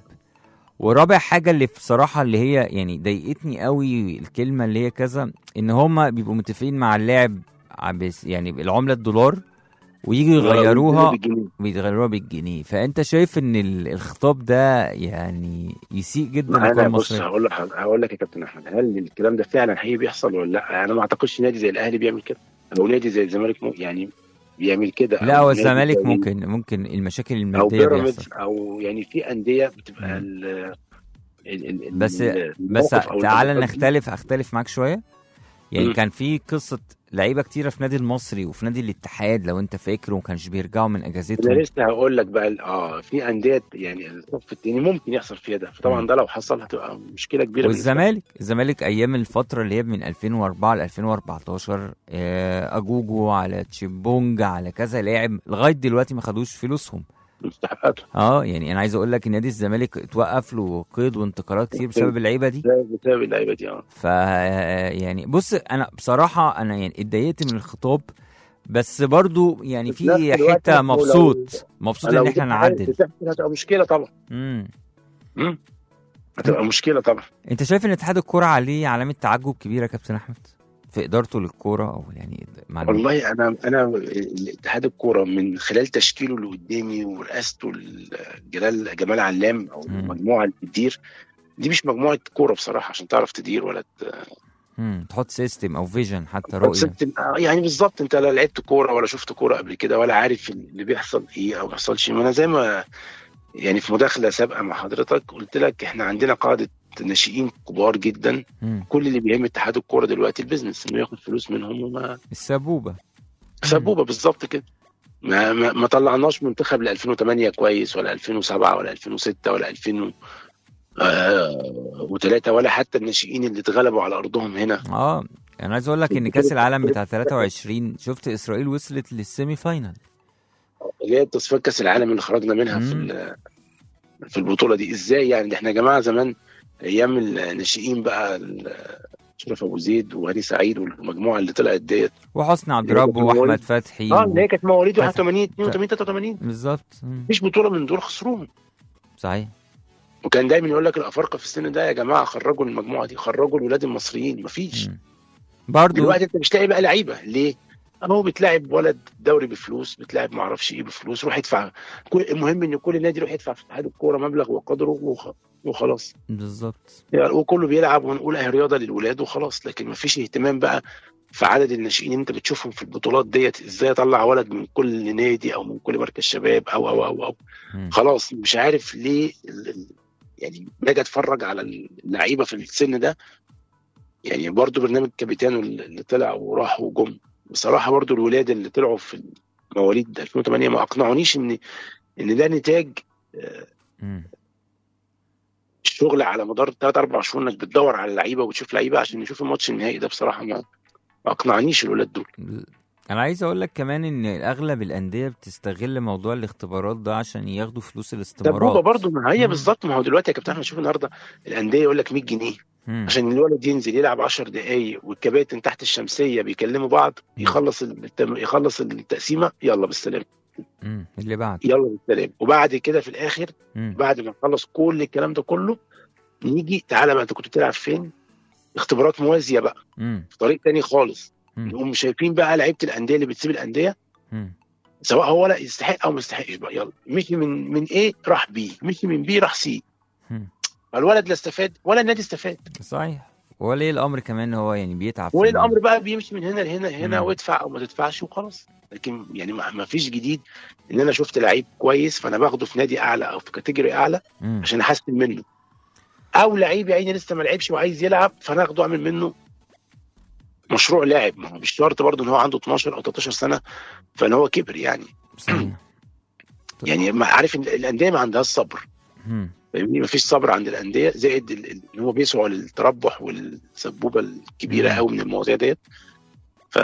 ورابع حاجه اللي بصراحه اللي هي يعني ضايقتني قوي الكلمه اللي هي كذا ان هما بيبقوا متفقين مع اللاعب عبس يعني العمله الدولار ويجوا يغيروها
بالجنيه.
بيغيروها بالجنيه فانت شايف ان ال- الخطاب ده يعني يسيء جدا للكره
انا بص
المصريه
هقول لك هقول لك يا كابتن احمد هل الكلام ده فعلا حقيقي بيحصل ولا لا؟ انا ما اعتقدش نادي زي الاهلي بيعمل كده او نادي زي الزمالك مو- يعني بيعمل كده
لا
أو
هو
نادي
الزمالك
زي-
ممكن ممكن المشاكل
او
الماديه
بيراميدز
بيحصل
او يعني في انديه بتبقى
مم.
ال ال- ال- ال-
بس
ال-
بس
الموقف أو
تعالى
الضغوطات دي.
نختلف اختلف معاك شويه يعني
مم.
كان في قصه لعيبه كتيره في نادي المصري وفي نادي الاتحاد لو انت فاكر وما كانش بيرجعوا من
انا
اجازتهم
لسه هقول لك بقى ال- اه في انديه يعني الصف الثاني ممكن يحصل فيها ده
مم.
فطبعا ده لو حصل هتبقى مشكله كبيره بالنسبة لنا.
والزمالك الزمالك ايام الفتره اللي هي من 2004 ل 2014 آه، اجوجو على تشيمبونج على كذا لاعب لغايه دلوقتي ما خدوش فلوسهم
مستحقاته
اه يعني انا عايز اقول لك ان نادي الزمالك اتوقف له قيد وانتقالات كتير بسبب اللعيبه دي
ده بسبب اللعيبه دي اه
ف يعني بص انا بصراحه انا يعني اتضايقت من الخطاب بس برضو يعني
في نفس
في
الوقت
حته
لو-
مبسوط مبسوط
لو
ان
دي
احنا
حاجة
نعدل
بتحصل هتبقى مشكله طبعا
امم
مم. هتبقى مشكله طبعا
انت شايف ان اتحاد الكوره عليه علامه تعجب كبيره يا كابتن احمد في ادارته للكوره او يعني مع الم-
والله انا انا الاتحاد الكوره من خلال تشكيله اللي قدامي ورئاسته جلال جمال علام او
مم.
المجموعه اللي بتدير دي مش مجموعه كوره بصراحه عشان تعرف تدير ولا ت-
مم. تحط سيستم او فيجن حتى رؤيه
ست- يعني بالظبط انت لا لعبت كوره ولا شفت كوره قبل كده ولا عارف اللي بيحصل ايه او ما بيحصلش ما انا زي ما يعني في مداخله سابقه مع حضرتك قلت لك احنا عندنا قاعده ناشئين كبار جدا
مم.
كل اللي بيهم اتحاد الكوره دلوقتي البيزنس انه ياخد فلوس منهم وما
السبوبه
سبوبه بالظبط كده ما, ما, ما طلعناش منتخب ل 2008 كويس ولا 2007 ولا 2006 ولا 2003 ولا حتى الناشئين اللي اتغلبوا على ارضهم هنا
اه انا عايز اقول لك ان كاس العالم بتاع 23 شفت اسرائيل وصلت للسيمي فاينال
اللي هي تصفيات كاس العالم اللي خرجنا منها في
مم.
ال- في البطوله دي ازاي يعني ده احنا يا جماعه زمان ايام الناشئين بقى ال- اشرف ابو زيد وهاني سعيد والمجموعه اللي طلعت ديت
وحسني عبد
اللي هي
رب
كانت
واحمد
مواليد-
فتحي
اه اللي هي كانت مواليد
فتح-
81 82 83
بالظبط مم.
مفيش بطوله من دول خسروهم
صحيح
وكان دايما يقول لك الافارقه في السن ده يا جماعه خرجوا المجموعه دي خرجوا الولاد المصريين مفيش
مم. برضو
دلوقتي انت مش لاقي بقى لعيبه ليه؟ اهو بتلاعب ولد دوري بفلوس بتلاعب ما اعرفش ايه بفلوس روح ادفع كل المهم ان كل نادي يروح يدفع في اتحاد الكوره مبلغ وقدره وخ... وخلاص
بالظبط
يعني وكله بيلعب ونقول اهي رياضه للولاد وخلاص لكن ما فيش اهتمام بقى في عدد الناشئين اللي انت بتشوفهم في البطولات ديت ازاي اطلع ولد من كل نادي او من كل مركز شباب او او او, أو.
مم.
خلاص مش عارف ليه ال- ال- يعني باجي اتفرج على اللعيبه في السن ده يعني برضو برنامج كابيتانو اللي طلع وراح وجم بصراحه برضو الولاد اللي طلعوا في مواليد 2008 ما اقنعونيش ان ان ده نتاج آه،
مم.
مش الشغل على مدار ثلاث اربع شهور انك بتدور على لعيبه وتشوف لعيبه عشان نشوف الماتش النهائي ده بصراحه ما ما اقنعنيش الولاد دول
انا عايز اقول لك كمان ان اغلب الانديه بتستغل موضوع الاختبارات ده عشان ياخدوا فلوس
سبوبه
الاستمارات
برضه ما هي
مم.
بالظبط ما هو دلوقتي يا كابتن احمد شوف النهارده الانديه يقول لك 100 جنيه
مم.
عشان الولد ينزل يلعب 10 دقايق والكباتن تحت الشمسيه بيكلموا بعض
مم.
يخلص التم... يخلص التقسيمه يلا بالسلامه
مم. اللي بعد
يلا بالسلامه وبعد كده في الاخر
مم.
بعد ما نخلص كل الكلام ده كله نيجي تعالى بقى انت كنت بتلعب فين؟ اختبارات موازيه بقى
مم.
في طريق تاني خالص
مم.
نقوم شايفين بقى لعيبه الانديه اللي بتسيب الانديه
مم.
سواء هو لا يستحق او ما يستحقش بقى يلا مشي من من ايه راح بي مشي من بي راح سي
مم.
فالولد لا استفاد ولا النادي استفاد
صحيح ولي الامر كمان هو يعني بيتعب في
ولي
الملعب.
الامر بقى بيمشي من هنا لهنا هنا
مم.
وادفع او ما تدفعش وخلاص لكن يعني ما ما فيش جديد ان انا شفت لعيب كويس فانا باخده في نادي اعلى او في كاتيجوري اعلى
مم.
عشان احسن منه او لعيب يا عيني لسه ما لعبش وعايز يلعب فانا اخده اعمل منه مشروع لاعب ما هو مش شرط برضه ان هو عنده 12 او 13 سنه فان هو كبر يعني
صحيح
يعني ما عارف إن الانديه ما عندهاش صبر
مم.
فاهمني ما فيش صبر عند الانديه زائد ال- ال- ان هو بيسعوا للتربح والسبوبه الكبيره
مم.
قوي من المواضيع ديت ف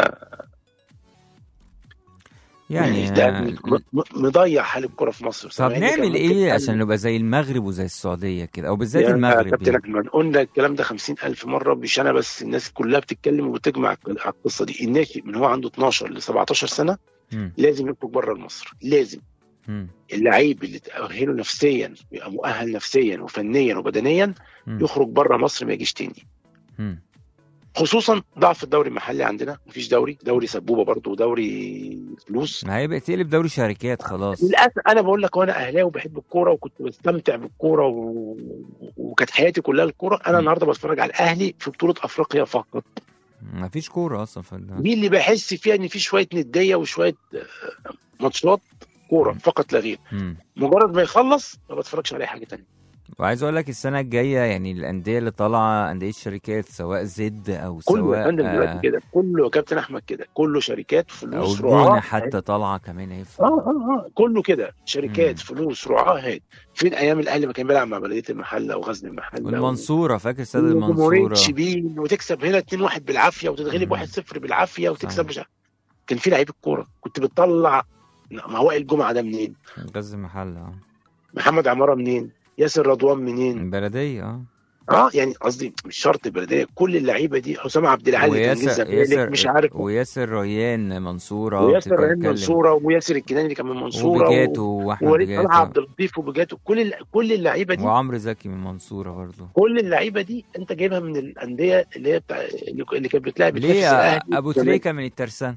يعني
ده
آه،
م- م- مضيع حال الكره في مصر
طب
بصراحة. يعني كان
نعمل
ممكن
ايه
تعمل-
عشان نبقى زي المغرب وزي السعوديه كده او بالذات
يا
المغرب
كابتن
يعني.
احمد قلنا الكلام ده خمسين ألف مرة مش أنا بس الناس كلها بتتكلم وبتجمع على القصة دي الناشئ من هو عنده 12 ل 17 سنة
مم.
لازم يخرج بره مصر لازم
مم.
اللعيب اللي تأهله نفسيا يبقى مؤهل نفسيا وفنيا وبدنيا
مم.
يخرج بره مصر ما يجيش تاني
مم.
خصوصا ضعف الدوري المحلي عندنا مفيش دوري دوري سبوبه برضه ودوري فلوس
ما هيبقى تقلب دوري شركات خلاص
للاسف انا بقول لك وانا اهلاوي وبحب الكوره وكنت بستمتع بالكوره و... وكانت حياتي كلها الكوره انا
م.
النهارده بتفرج على الاهلي في بطوله افريقيا فقط
ما فيش كوره اصلا في ال-
دي اللي بحس فيها ان في شويه نديه وشويه آه، ماتشات كوره
م.
فقط لا غير
مم.
مجرد ما يخلص ما بتفرجش على اي حاجه تانية
وعايز اقول لك السنه الجايه يعني الانديه اللي طالعه انديه شركات سواء زد او
كله يا
سواء
فندم دلوقتي
آه،
كده كله يا كابتن احمد كده كله شركات
او
فلوس
الجونه
رعاه
حتى طالعه كمان اهي
اه اه اه كله كده شركات
مم.
فلوس رعاه هات فين ايام الاهلي ما كان بيلعب مع بلديه المحله وغزل المحله
والمنصوره فاكر استاد
وجمهوريه
المنصوره
شبين وتكسب هنا 2-1 بالعافيه وتتغلب
مم.
1-0 بالعافيه وتكسب
صحيح.
مش عارف. كان في لعيب الكوره كنت بتطلع ما هو وائل الجمعه ده منين؟
غزل المحله اه
محمد عماره منين؟ ياسر رضوان منين؟
البلديه اه
اه يعني قصدي مش شرط البلديه كل اللعيبه دي حسام عبد العالي كان جه
وياسر
الزمالك مش عارف
وياسر ريان منصوره
وياسر
وتبقى
ريان
نتكلم.
منصوره وياسر الكناني اللي كان من منصوره
وبيجاتو واحمد
ووليد طلعه
بيجاتو
عبد اللطيف وبجاتو كل الل- كل اللعيبه دي
وعمرو زكي من المنصوره برضه
كل اللعيبه دي انت جايبها من الانديه اللي هي بتاع اللي اللي كانت بتلعب
ليه
بتنافس الأهلي
ابو
والزمالك.
تريكه من الترسانه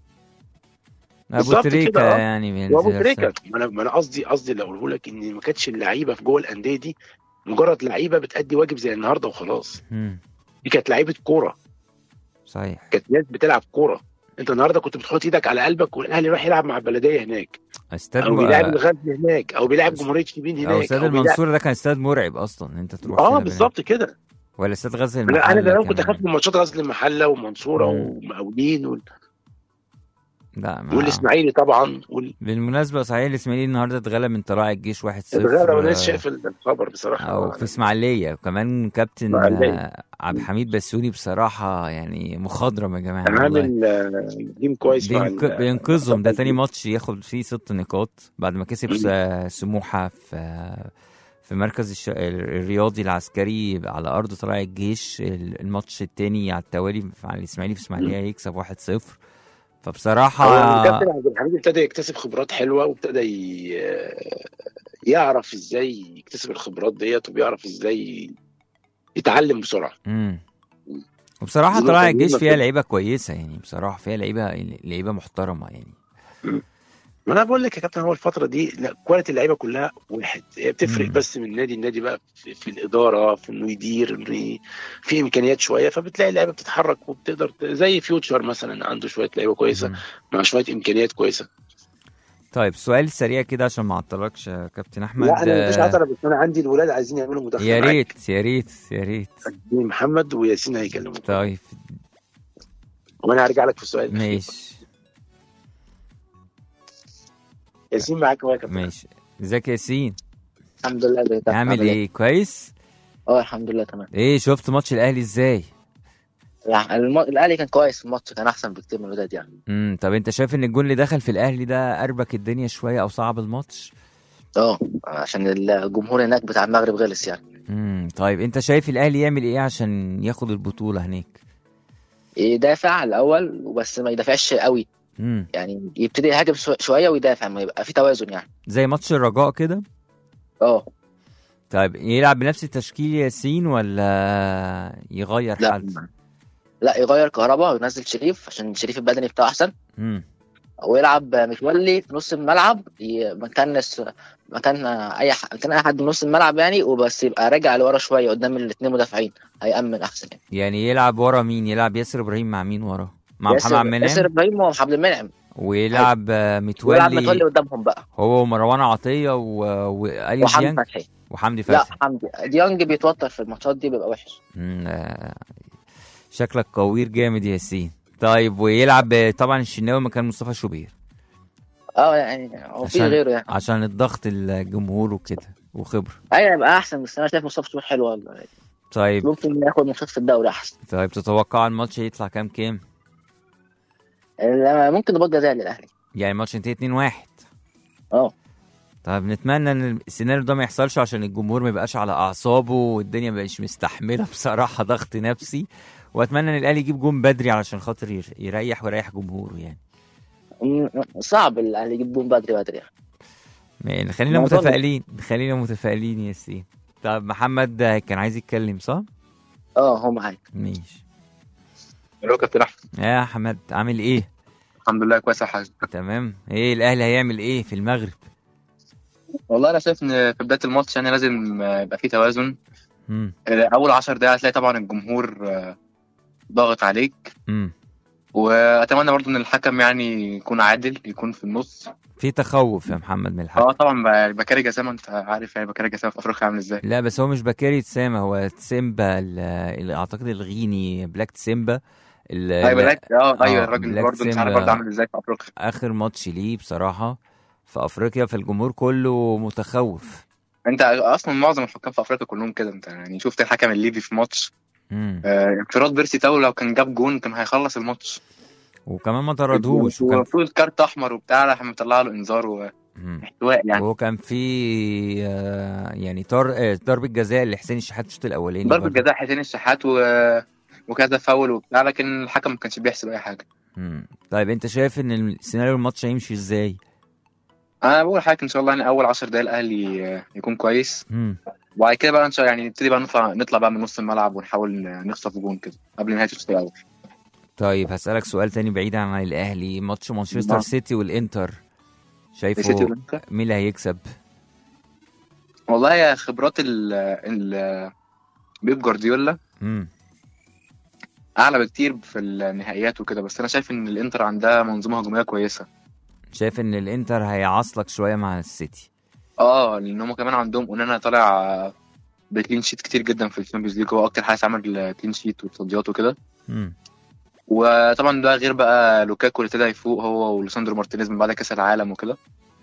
ابو
بالظبط
تريكه
كده، آه.
يعني من
وابو
الترسانة.
تريكه ما انا ما انا قصدي قصدي اللي اقوله لك ان ما كانتش اللعيبه في جوه الانديه دي مجرد لعيبه بتأدي واجب زي النهارده وخلاص
مم.
دي كانت لعيبه كوره
صحيح
كانت ناس بتلعب كوره انت النهارده كنت بتحط ايدك على قلبك والاهلي راح يلعب مع البلديه هناك
استاد
او
م-
بيلعب الغزل هناك او بيلعب
أس-
جمهوريه شبين
او
هناك
استاد
أو بيلعب-
المنصوره ده كان استاد مرعب اصلا انت تروح
اه
تلعب
بالظبط كده
هناك. ولا استاد غزل
انا
المحله
انا زمان كنت
كمان.
اخاف من ماتشات غزل المحله ومنصوره
مم.
ومقاولين وال-
لا ما
والاسماعيلي طبعا وال-
بالمناسبه صحيح الاسماعيلي النهارده اتغلب من طلائع الجيش 1-0
الغابه والناس
آه،
شايف الخبر بصراحه
او في اسماعيليه وكمان كابتن
إسماعيلية.
آه، عبد الحميد بسوني بصراحه يعني مخضرم يا جماعه والله.
عامل آه، جيم كويس مع
بينق...
ال-
بينقذهم ده تاني ماتش ياخد فيه ست نقاط بعد ما كسب
مم.
س- سموحه في في مركز الش... الرياضي العسكري على ارض طلائع الجيش ال- الماتش التاني على التوالي على الاسماعيلي في اسماعيليه يكسب 1-0 فبصراحه
هو الكابتن عبد الحميد ابتدى يكتسب خبرات حلوه وابتدى ي- يعرف ازاي يكتسب الخبرات ديت وبيعرف ازاي يتعلم بسرعه
امم وبصراحه
دي
طلائع
نقطة
الجيش
مهمة
فيها
كده.
لعيبه كويسه يعني بصراحه فيها لعيبه لعيبه محترمه يعني
ما انا بقول لك يا كابتن هو الفتره دي لا كواليتي اللعيبه كلها واحد هي بتفرق
مم.
بس من نادي لنادي بقى في, في الاداره في انه يدير انه في امكانيات شويه فبتلاقي اللعيبه بتتحرك وبتقدر ت- زي فيوتشر مثلا عنده شويه لعيبه كويسه
مم.
مع شويه امكانيات كويسه
طيب سؤال سريع كده عشان ما اعطلكش يا كابتن احمد
لا انا مش
آه،
عارف بس انا عندي الولاد عايزين يعملوا مداخله
يا
معاك.
ريت يا ريت يا ريت
محمد وياسين هيكلموك
طيب
وانا هرجع لك في السؤال الأخير.
ماشي
ياسين معاك هو يا كابتن
ماشي ازيك يا ياسين
الحمد لله ازيك يا
عامل
عامل
ايه كويس
اه الحمد لله تمام
ايه شفت ماتش الاهلي ازاي
يعني الم... الاهلي كان كويس في الماتش كان احسن بكتير من الوداد يعني
امم طب انت شايف ان الجون اللي دخل في الاهلي ده اربك الدنيا شويه او صعب الماتش
اه عشان الجمهور هناك بتاع المغرب غلس يعني
امم طيب انت شايف الاهلي يعمل ايه عشان ياخد البطوله هناك
يدافع الاول وبس ما يدافعش قوي
امم
يعني يبتدي يهاجم شو- شويه ويدافع ما يبقى في توازن يعني
زي ماتش الرجاء كده
اه
طيب يلعب بنفس التشكيل ياسين ولا يغير
لا
حد
لا يغير كهربا وينزل شريف عشان شريف البدني بتاعه احسن
امم
ويلعب متولي في نص الملعب ي- مكان الس- مكان اي ح... مكان اي حد من نص الملعب يعني وبس يبقى راجع لورا شويه قدام الاثنين مدافعين هيأمن احسن يعني
يعني يلعب ورا مين يلعب ياسر ابراهيم مع مين ورا مع محمد
ياسر
عبد
ياسر
المنعم
ابراهيم ومحمد المنعم
ويلعب آه،
ويلعب متولي
متولي
قدامهم بقى
هو ومروان عطيه و... واليو
وحمدي
ديانج
فتحي
وحمدي
لا
فتحي
حمدي ديانج بيتوتر في الماتشات دي بيبقى وحش
مم، آه، شكلك قوير جامد يا ياسين طيب ويلعب آه، طبعا الشناوي مكان مصطفى شوبير
اه يعني هو في
عشان-
غيره يعني
عشان الضغط الجمهور وكده وخبره
ايوه يبقى احسن بس انا شايف مصطفى شوبير حلو والله
طيب
ممكن ياخد ماتشات في الدوري احسن
طيب تتوقع الماتش يطلع كام كام
لا، ممكن ضربات جزاء للاهلي
يعني الماتش ينتهي 2 1
اه
طيب نتمنى ان السيناريو ده ما يحصلش عشان الجمهور ما يبقاش على اعصابه والدنيا ما بقاش مستحمله بصراحه ضغط نفسي واتمنى ان الاهلي يجيب جون بدري علشان خاطر ير- يريح ويريح جمهوره يعني
م- صعب الاهلي يجيب جون بدري بدري يعني.
يعني خلينا
ما أظنش.
متفائلين خلينا متفائلين يا سين طب محمد كان عايز يتكلم صح؟
اه هو معاك
ماشي
الو كابتن احمد
يا حمد عامل ايه؟
الحمد لله كويس يا حاج
تمام ايه الاهلي هيعمل ايه في المغرب؟
والله انا شايف ان في بدايه الماتش يعني لازم آه، يبقى في توازن
امم
آه، اول 10 دقايق هتلاقي طبعا الجمهور آه، ضاغط عليك
امم
واتمنى برضو ان الحكم يعني يكون عادل يكون في النص
في تخوف يا محمد من الحكم
اه طبعا ب- بكاري جسامه انت عارف يعني بكاري جسامه في افريقيا عامل ازاي
لا بس هو مش بكاري تسامة هو تسيمبا ال- ال- اعتقد الغيني بلاك تسيمبا ال-
ايوه بلاك اه ايوه
آه،
الراجل
بلاك
برضه انت عارف
سيمبا.
برضه عامل ازاي في افريقيا
اخر ماتش ليه بصراحه في افريقيا فالجمهور كله متخوف
انت اصلا معظم الحكام في افريقيا كلهم كده انت يعني شفت الحكم الليبي في ماتش
امم
آه، انفراد بيرسي تاو لو كان جاب جون كان هيخلص الماتش
وكمان ما طردوش وكان
وطول كارت احمر وبتاع راح مطلع له انذار
مم.
واحتواء يعني
وكان في آه، يعني طر... آه، ضربه جزاء لحسين الشحات الشوط الاولاني
ضربة
برضه.
جزاء حسين الشحات و... وكذا فاول وبتاع لكن الحكم ما كانش بيحسب اي حاجه
مم. طيب انت شايف ان السيناريو الماتش هيمشي ازاي؟
انا بقول حاجه ان شاء الله يعني اول 10 دقايق الاهلي آه، يكون كويس
مم.
وبعد كده بقى ان شاء الله يعني نبتدي بقى نطلع نطلع بقى من نص الملعب ونحاول نخطف جون كده قبل نهايه الشوط الاول
طيب هسألك سؤال تاني بعيدا عن الأهلي ماتش مانشستر
نعم.
سيتي والإنتر
السيتي
شايفه
والإنتر.
مين اللي هيكسب؟
والله يا خبرات ال ال بيب جوارديولا
مم.
اعلى بكتير في النهائيات وكده بس انا شايف ان الانتر عندها منظومه هجوميه كويسه
شايف إن الإنتر هيعصلك شوية مع السيتي
اه لان هم كمان عندهم اونانا طالع بكلين شيت كتير جدا في الشامبيونز ليج هو اكتر حارس عمل كلين شيت وتصديات وكده
مم.
وطبعا ده غير بقى لوكاكو اللي ابتدى يفوق هو ولوساندرو مارتينيز من بعد كاس العالم وكده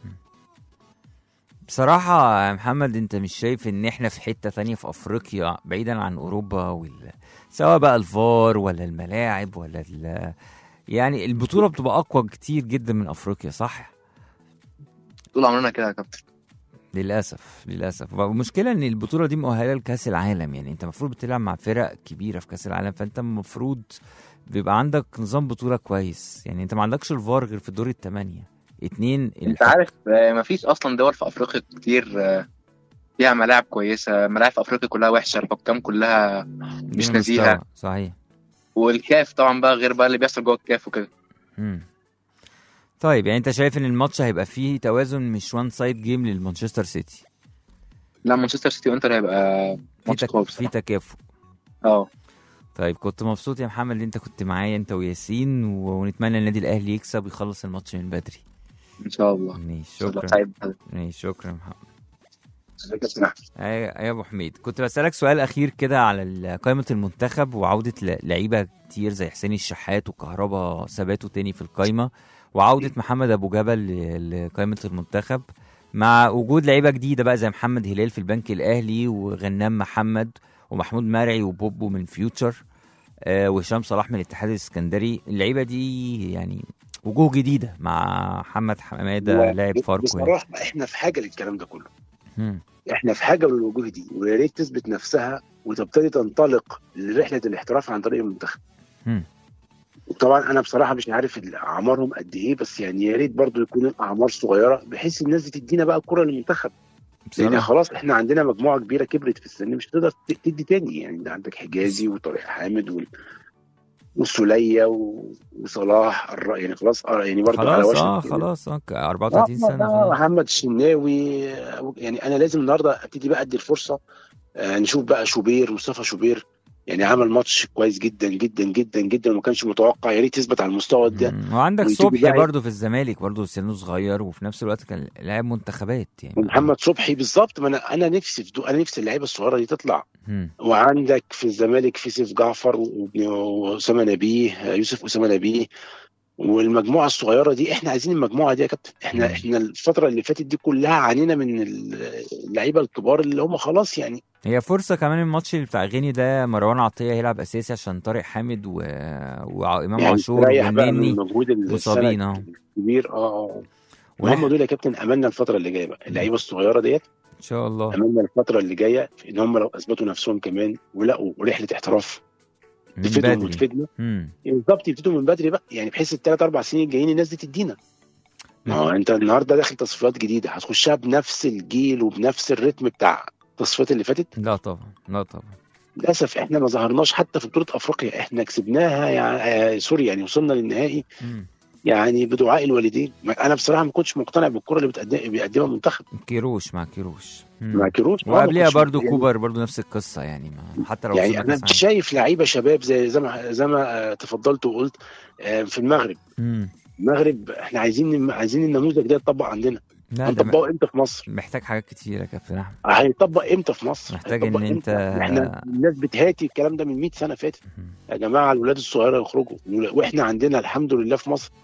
بصراحة يا محمد انت مش شايف ان احنا في حتة تانية في افريقيا بعيدا عن اوروبا وال... سواء بقى الفار ولا الملاعب ولا ال... يعني البطولة بتبقى اقوى كتير جدا من افريقيا صح؟
طول عمرنا كده يا كابتن
للاسف للاسف والمشكله ان البطوله دي مؤهله لكاس العالم يعني انت المفروض بتلعب مع فرق كبيره في كاس العالم فانت المفروض بيبقى عندك نظام بطوله كويس يعني انت ما عندكش الفار غير في الدور الثمانيه اتنين
انت عارف آه، مفيش اصلا دول في افريقيا كتير آه، فيها ملاعب كويسه ملاعب في افريقيا كلها وحشه الحكام كلها مش نزيهه
صحيح
والكاف طبعا بقى غير بقى اللي بيحصل جوه الكاف وكده
مم. طيب يعني انت شايف ان الماتش هيبقى فيه توازن مش وان سايد جيم للمانشستر سيتي
لا مانشستر سيتي وانتر هيبقى
في
ماتش
تك...
قوي
في
بصراحة.
تكافؤ
اه
طيب كنت مبسوط يا محمد ان انت كنت معايا انت وياسين و- ونتمنى النادي الاهلي يكسب ويخلص الماتش من بدري
ان شاء الله
ماشي
شكرا
شكرا
سعيد
ماشي شكرا يا محمد
ازيك يا سماح
ايوه يا ابو حميد كنت بسالك سؤال اخير كده على ال- قائمه المنتخب وعوده ل- لعيبه كتير زي حسين الشحات وكهربا ثباته تاني في القائمه وعوده محمد ابو جبل ل- لقائمه المنتخب مع وجود لعيبه جديده بقى زي محمد هلال في البنك الاهلي وغنام محمد ومحمود مرعي وبوبو من فيوتشر آه وهشام صلاح من الاتحاد الاسكندري اللعيبه دي يعني وجوه جديده مع محمد حماده لاعب فاركو يعني.
بصراحه احنا في حاجه للكلام ده كله
مم.
احنا في حاجه للوجوه دي ويا ريت تثبت نفسها وتبتدي تنطلق لرحله الاحتراف عن طريق المنتخب
مم.
وطبعا انا بصراحه مش عارف اعمارهم قد ايه بس يعني يا ريت برضو يكون الاعمار صغيره بحيث الناس دي تدينا بقى الكره للمنتخب لان
بصراحه
خلاص احنا عندنا مجموعه كبيره كبرت في السن مش هتقدر ت- تدي تاني يعني انت عندك حجازي وطارق حامد وال... والسوليه و... وصلاح الر... يعني خلاص اه يعني برضه على
خلاص
وشك
اه
كده.
خلاص اه 34 سنه
آه،
خلاص
محمد الشناوي يعني انا لازم النهارده ابتدي بقى ادي الفرصه آه، نشوف بقى شوبير مصطفى شوبير يعني عمل ماتش كويس جدا جدا جدا جدا وما كانش متوقع يا ريت يثبت على المستوى ده
مم. وعندك
ويجي
صبحي
بقى-
برضه في الزمالك برضه سنه صغير وفي نفس الوقت كان لاعب منتخبات يعني
ومحمد صبحي بالظبط ما انا انا نفسي في دو انا نفسي اللعيبه الصغيره دي تطلع
مم.
وعندك في الزمالك في سيف جعفر وابن- واسامه نبيه يوسف اسامه نبيه والمجموعه الصغيره دي احنا عايزين المجموعه دي يا كابتن احنا
مم.
احنا الفتره اللي فاتت دي كلها عانينا من اللعيبه الكبار اللي هم خلاص يعني
هي فرصة كمان الماتش اللي بتاع غيني ده مروان عطية هيلعب أساسي عشان طارق حامد و... وإمام
يعني
عاشور
تريح بقى من
والنني
مجهود السنة
مصابين اه
الكبير اه اه
ونح-
وهم دول يا كابتن املنا الفتره اللي جايه بقى اللعيبه الصغيره ديت
إن شاء الله
املنا الفتره اللي جايه في ان هم لو اثبتوا نفسهم كمان ولقوا رحله احتراف
من
تفيدهم
بدري
وتفيدنا
مم.
بالظبط يبتدوا من بدري بقى يعني بحيث الثلاث اربع سنين الجايين الناس دي تدينا ما هو انت النهارده داخل تصفيات جديده هتخشها بنفس الجيل وبنفس الريتم بتاع التصفيات اللي فاتت
لا طبعا لا طبعا
للاسف احنا ما ظهرناش حتى في بطوله افريقيا احنا كسبناها يعني سوري يعني وصلنا للنهائي
مم.
يعني بدعاء الوالدين ما- انا بصراحه ما كنتش مقتنع بالكره اللي بتقدم بيقدمها المنتخب
كيروش مع كيروش مم.
مع كيروش ما
وقبليها
كنتش-
برضو
يعني-
كوبر برضو نفس القصة يعني ما حتى لو
يعني
وصلنا
انا
كأس عالم.
شايف لعيبه شباب زي زي ما زي ما آه، تفضلت وقلت آه، في المغرب
مم.
المغرب احنا عايزين عايزين النموذج ده يتطبق عندنا
لا ده
هنطبقه امتى في مصر؟
محتاج حاجات كتيرة يا كابتن أحمد
هيطبق امتى في مصر؟
محتاج
هيطبق
إن
إمتى؟
أنت-
احنا الناس بتهاتي الكلام ده من 100 سنه فاتت
مم.
يا جماعه الولاد الصغيره يخرجوا واحنا عندنا الحمد لله في مصر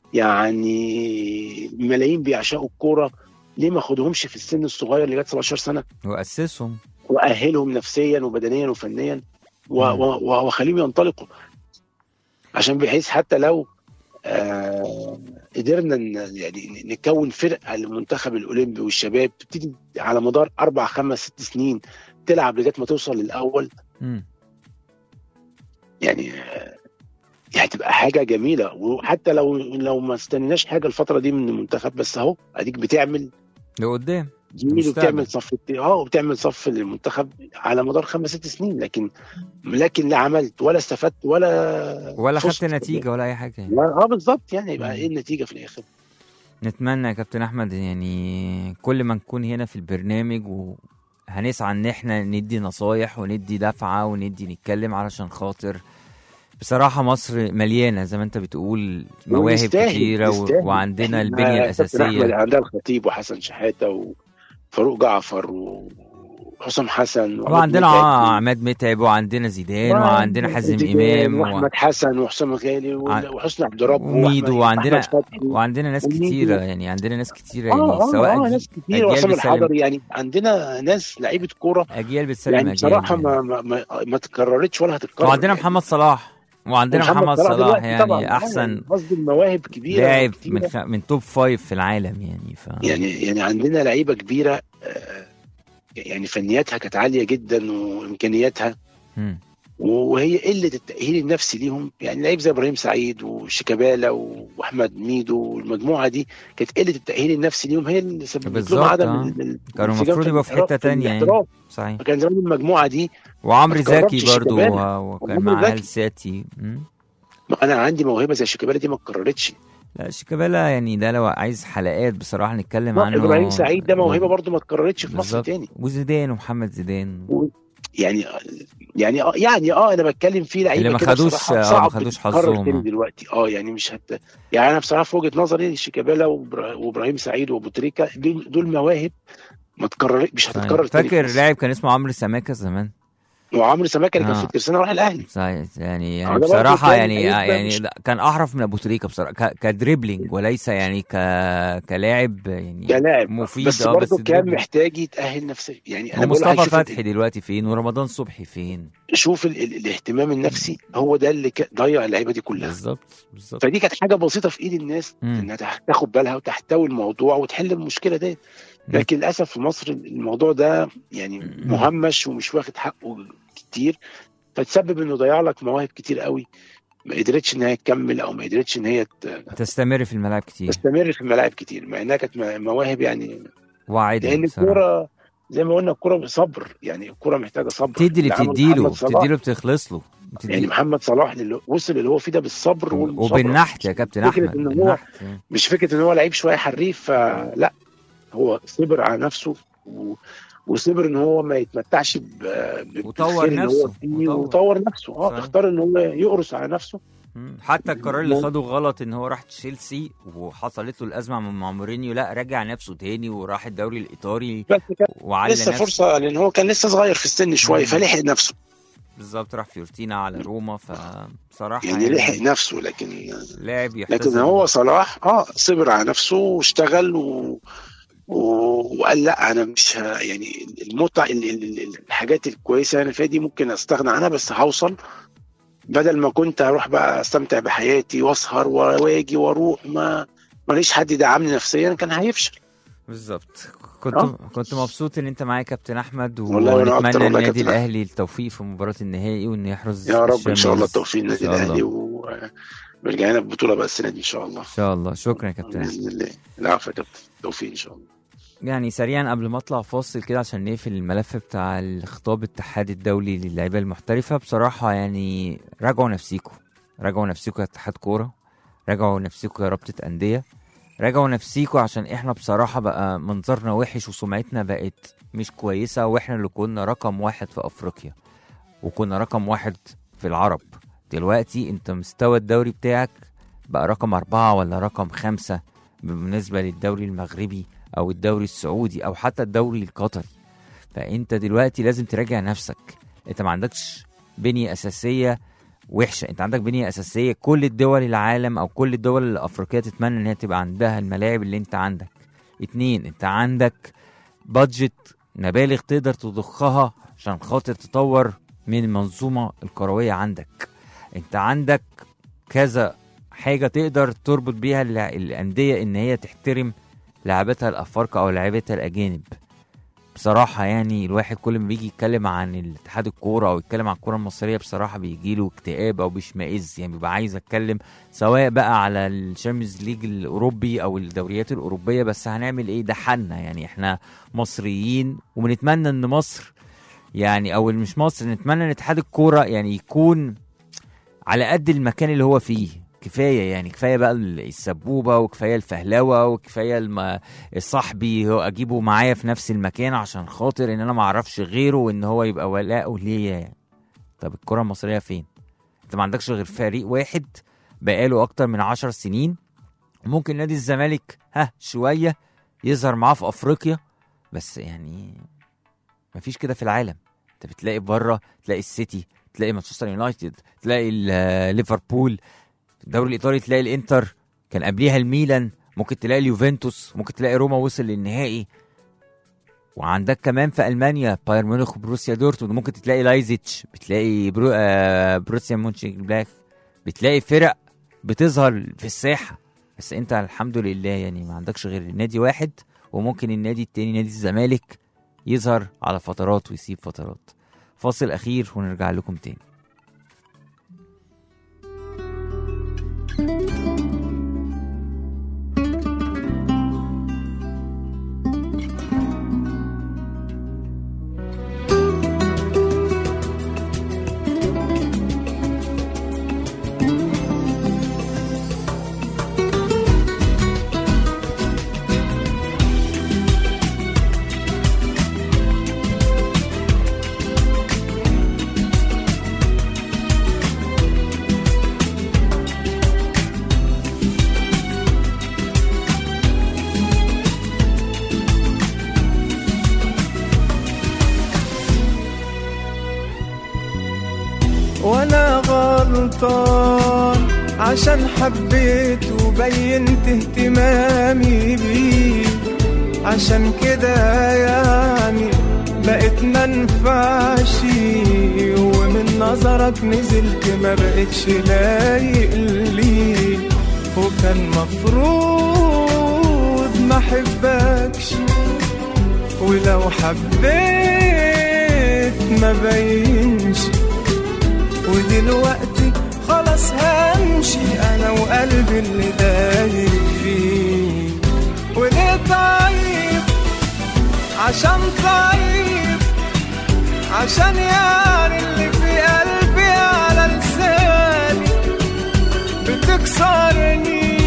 يعني ملايين بيعشقوا الكوره ليه ما اخدهمش في السن الصغير لغايه 17 سنه
وأسسهم
واهلهم نفسيا وبدنيا وفنيا و-
مم.
و- و- واخليهم ينطلقوا عشان بحيث حتى لو آه قدرنا ن- يعني نكون فرقه للمنتخب الاولمبي والشباب تبتدي على مدار اربع خمس ست سنين تلعب لغايه ما توصل للاول
مم.
يعني آه، دي هتبقى حاجه جميله وحتى لو لو ما استنيناش حاجه الفتره دي من المنتخب بس اهو اديك بتعمل
لقدام
جميل
المستقبل.
وبتعمل صف اه وبتعمل صف للمنتخب على مدار خمس ست سنين لكن لكن لا عملت ولا استفدت ولا
ولا
فزت.
خدت نتيجة ولا أي حاجة يعني.
اه بالظبط يعني يبقى
مم.
ايه النتيجه في الاخر
نتمنى يا كابتن احمد يعني كل ما نكون هنا في البرنامج وهنسعى ان احنا ندي نصايح وندي دفعة وندي نتكلم علشان خاطر بصراحة مصر مليانة زي ما انت بتقول مواهب
ونستاهل-
كتيرة و...
نستاهل.
وعندنا
إحنا
البنية
كابتن أحمد
الأساسية
عندنا الخطيب وحسن شحاته وفاروق جعفر وحسام حسن وعماد
وعندنا
متعب
ع- عماد متعب وعندنا زيدان وعندنا حازم
زيدان
امام و...
واحمد حسن وحسام غالي
ع-
وحسني عبد رب
وميدو
وأحمد-
وعندنا
أحمد فتحي.
وعندنا ناس
وميدو.
كتيرة يعني عندنا ناس كتيرة يعني
اه اه
سواء
اه
أجي-
ناس كتير
أجيال
وحسام
بتسلم
الحضري يعني عندنا ناس لعيبه كوره
أجيال بتسلم
يعني
أجيال
بصراحه
يعني.
ما ما ما, ما تكررتش ولا هتتكرر
وعندنا
يعني.
محمد صلاح وعندنا محمد صلاح
دلوقتي
يعني
طبعاً.
احسن
قصدي المواهب كبيره
لاعب
كتيرة.
من خ... من توب فايف في العالم يعني ف
يعني يعني عندنا لعيبه كبيره آه، يعني فنياتها كانت عاليه جدا وامكانياتها
مم.
وهي قله التاهيل النفسي ليهم يعني لعيب زي ابراهيم سعيد وشيكابالا واحمد ميدو والمجموعه دي كانت قله التاهيل النفسي ليهم هي اللي سببت
بالظبط،
لهم عدم
آه.
ال- ال-
كانوا
الانسجام
المفروض يبقوا في
الاحتراف-
حتة تانية يعني.
الاحتراف.
صحيح
فكان زمان المجموعه دي
وعمرو
ما تكررش
زكي برضو
شيكابالا.
و- وكان
وعمرو
معاه
زكي.
الساتي مم.
انا عندي موهبه زي شيكابالا دي ما اتكررتش
لا شيكابالا يعني ده لو عايز حلقات بصراحة نتكلم عنه
ابراهيم سعيد ده موهبه
و-
برضه ما اتكررتش في مصر
بالظبط.
تاني
وزيدان ومحمد زيدان
يعني يعني اه يعني اه انا بتكلم فيه لعيبه
اللي ما
كده
خدوش-
بصراحة
آه،
صعب
ما خدوش
تتكرر
حظهم،
تاني
آه.
دلوقتي اه يعني مش هت يعني انا بصراحه في وجهه نظري شيكابالا وإبرا- وابراهيم سعيد وابو تريكه دول دول مواهب ما تكرر مش هتتكرر تاني في
فاكر
مصر.
لاعب كان اسمه عمرو سماكة زمان
وعمرو سماكه اللي كان
آه.
في الترسانه راح الاهلي
صحيح يعني
آه،
يعني
ده برضه
بصراحة
كان
يعني
هيبقى
يعني
مش-
لا، كان أحرف من أبو تريكة بصراحة ك- كدريبلينج وليس يعني ك كلاعب يعني
كلاعب
مفيد
بس
اه
برضه
بس
كان
دريبلينج.
محتاج يتاهل نفسيا يعني انا بقول
ومصطفى
عايز شوف
فتحي دلوقتي فين ورمضان صبحي فين
شوف ال ال الاهتمام النفسي هو ده اللي ك- ضيع اللعيبه دي كلها
بالظبط بالظبط
فدي كانت حاجه بسيطه في ايد الناس
مم.
انها تح- تاخد بالها وتحتوي الموضوع وتحل المشكله دي
مم.
لكن للاسف في مصر الموضوع ده يعني
مم.
مهمش ومش واخد حقه كتير فتسبب انه ضيع لك مواهب كتير قوي ما قدرتش ان هي تكمل او ما قدرتش ان هي ت-
تستمر في الملاعب كتير
تستمر في الملاعب كتير مع انها كانت م- مواهب يعني
واعدة
لان
بصراحة
الكوره زي ما قلنا الكوره صبر يعني الكوره محتاجه صبر
تدي اللي
اللي عمله
بتديله
محمد صلاح.
بتديله بتخلص له بتدي-
يعني محمد صلاح اللي وصل اللي هو فيه ده بالصبر والمصابرة.
وبالنحت يا كابتن
فكرة
احمد
إن هو
بالنحت
مش فكره ان هو لعيب شويه حريف فلا هو صبر على نفسه و... وصبر ان هو ما يتمتعش ب... ب-
وطور
بالخير اللي
نفسه،
هو فيه
وطور.
وطور نفسه اه
صحيح.
اختار ان هو يقرص على نفسه
مم. حتى القرار اللي
مم.
خده غلط ان هو راح تشيلسي وحصلت له الازمه مع مورينيو لا رجع نفسه تاني وراح الدوري الايطالي
بس كان
وعلى
لسه
نفسه
فرصه لان هو كان لسه صغير في السن شويه
مم.
فلحق نفسه
بالظبط راح فيورتينا على روما فبصراحه
يعني لحق نفسه لكن
لاعب يحتسب
لكن هو صلاح اه صبر على نفسه واشتغل و... و... وقال لا انا مش ه... يعني المتع ال... ال... ال- الحاجات الكويسه انا فيها دي ممكن استغنى عنها بس هوصل بدل ما كنت اروح بقى استمتع بحياتي واسهر واجي واروح ما ماليش حد يدعمني نفسيا كان هيفشل
بالظبط كنت
آه.
كنت مبسوط ان انت معايا يا كابتن احمد
والله وأنا أكتر
ونتمنى
والله يا
النادي
كابتن أحمد.
الاهلي التوفيق في مباراه النهائي وان يحرز
يا رب ان شاء الله
الشامبيونز.
التوفيق
إن
للنادي
شاء الله.
الاهلي و... ورجعنا ببطوله بقى السنه دي ان شاء الله
ان شاء الله شكرا يا كابتن أحمد.
باذن الله العفو يا كابتن توفيق ان شاء الله
يعني سريعا قبل ما اطلع فاصل كده عشان نقفل الملف بتاع الخطاب الاتحاد الدولي للعيبه المحترفه بصراحه يعني راجعوا نفسيكم راجعوا نفسيكم يا اتحاد كوره راجعوا نفسيكم يا رابطه انديه راجعوا نفسيكم عشان احنا بصراحه بقى منظرنا وحش وسمعتنا بقت مش كويسه واحنا اللي كنا رقم واحد في افريقيا وكنا رقم واحد في العرب دلوقتي انت مستوى الدوري بتاعك بقى رقم أربعة ولا رقم خمسة بالنسبة للدوري المغربي أو الدوري السعودي أو حتى الدوري القطري فأنت دلوقتي لازم تراجع نفسك أنت ما عندكش بنية أساسية وحشة أنت عندك بنية أساسية كل الدول العالم أو كل الدول الأفريقية تتمنى إن هي تبقى عندها الملاعب اللي أنت عندك اتنين أنت عندك بادجت مبالغ تقدر تضخها عشان خاطر تطور من المنظومة الكروية عندك انت عندك كذا حاجة تقدر تربط بيها الع- الأندية إن هي تحترم لاعبتها الأفارقة أو لاعبتها الأجانب بصراحة يعني الواحد كل ما بيجي يتكلم عن الاتحاد الكورة أو يتكلم عن الكورة المصرية بصراحة بيجيله اكتئاب أو بيشمئز يعني بيبقى عايز أتكلم سواء بقى على الشامبيونز ليج الأوروبي أو الدوريات الأوروبية بس هنعمل إيه ده حالنا يعني إحنا مصريين وبنتمنى إن مصر يعني أو مش مصر نتمنى إن اتحاد الكورة يعني يكون على قد المكان اللي هو فيه كفايه يعني كفايه بقى السبوبه وكفايه الفهلوه وكفايه الم... صاحبي هو اجيبه معايا في نفس المكان عشان خاطر ان انا ما اعرفش غيره وان هو يبقى ولاءه ليا يعني. طب الكره المصريه فين انت ما عندكش غير فريق واحد بقاله اكتر من عشر سنين ممكن نادي الزمالك ها شويه يظهر معاه في افريقيا بس يعني مفيش كده في العالم انت بتلاقي بره تلاقي السيتي تلاقي مانشستر يونايتد تلاقي ال- ليفربول في الدوري الايطالي تلاقي الانتر كان قبليها الميلان ممكن تلاقي اليوفنتوس ممكن تلاقي روما وصل للنهائي وعندك كمان في المانيا بايرن ميونخ وبروسيا دورتموند ممكن تلاقي لايزيتش بتلاقي برو آه بروسيا مونشن بلاك بتلاقي فرق بتظهر في الساحه بس انت الحمد لله يعني ما عندكش غير نادي واحد وممكن النادي التاني نادي الزمالك يظهر على فترات ويسيب فترات فاصل اخير ونرجع لكم تاني
وانا غلطان عشان حبيت وبينت اهتمامي بيك عشان كده يعني بقيت منفعش ومن نظرك نزلت ما بقتش لايق ليك وكان مفروض ما احبكش ولو حبيت ما بينش ودلوقتي خلاص همشي انا وقلبي اللي دايب فيه وليه طيب عشان طيب عشان يعني اللي في قلبي على لساني بتكسرني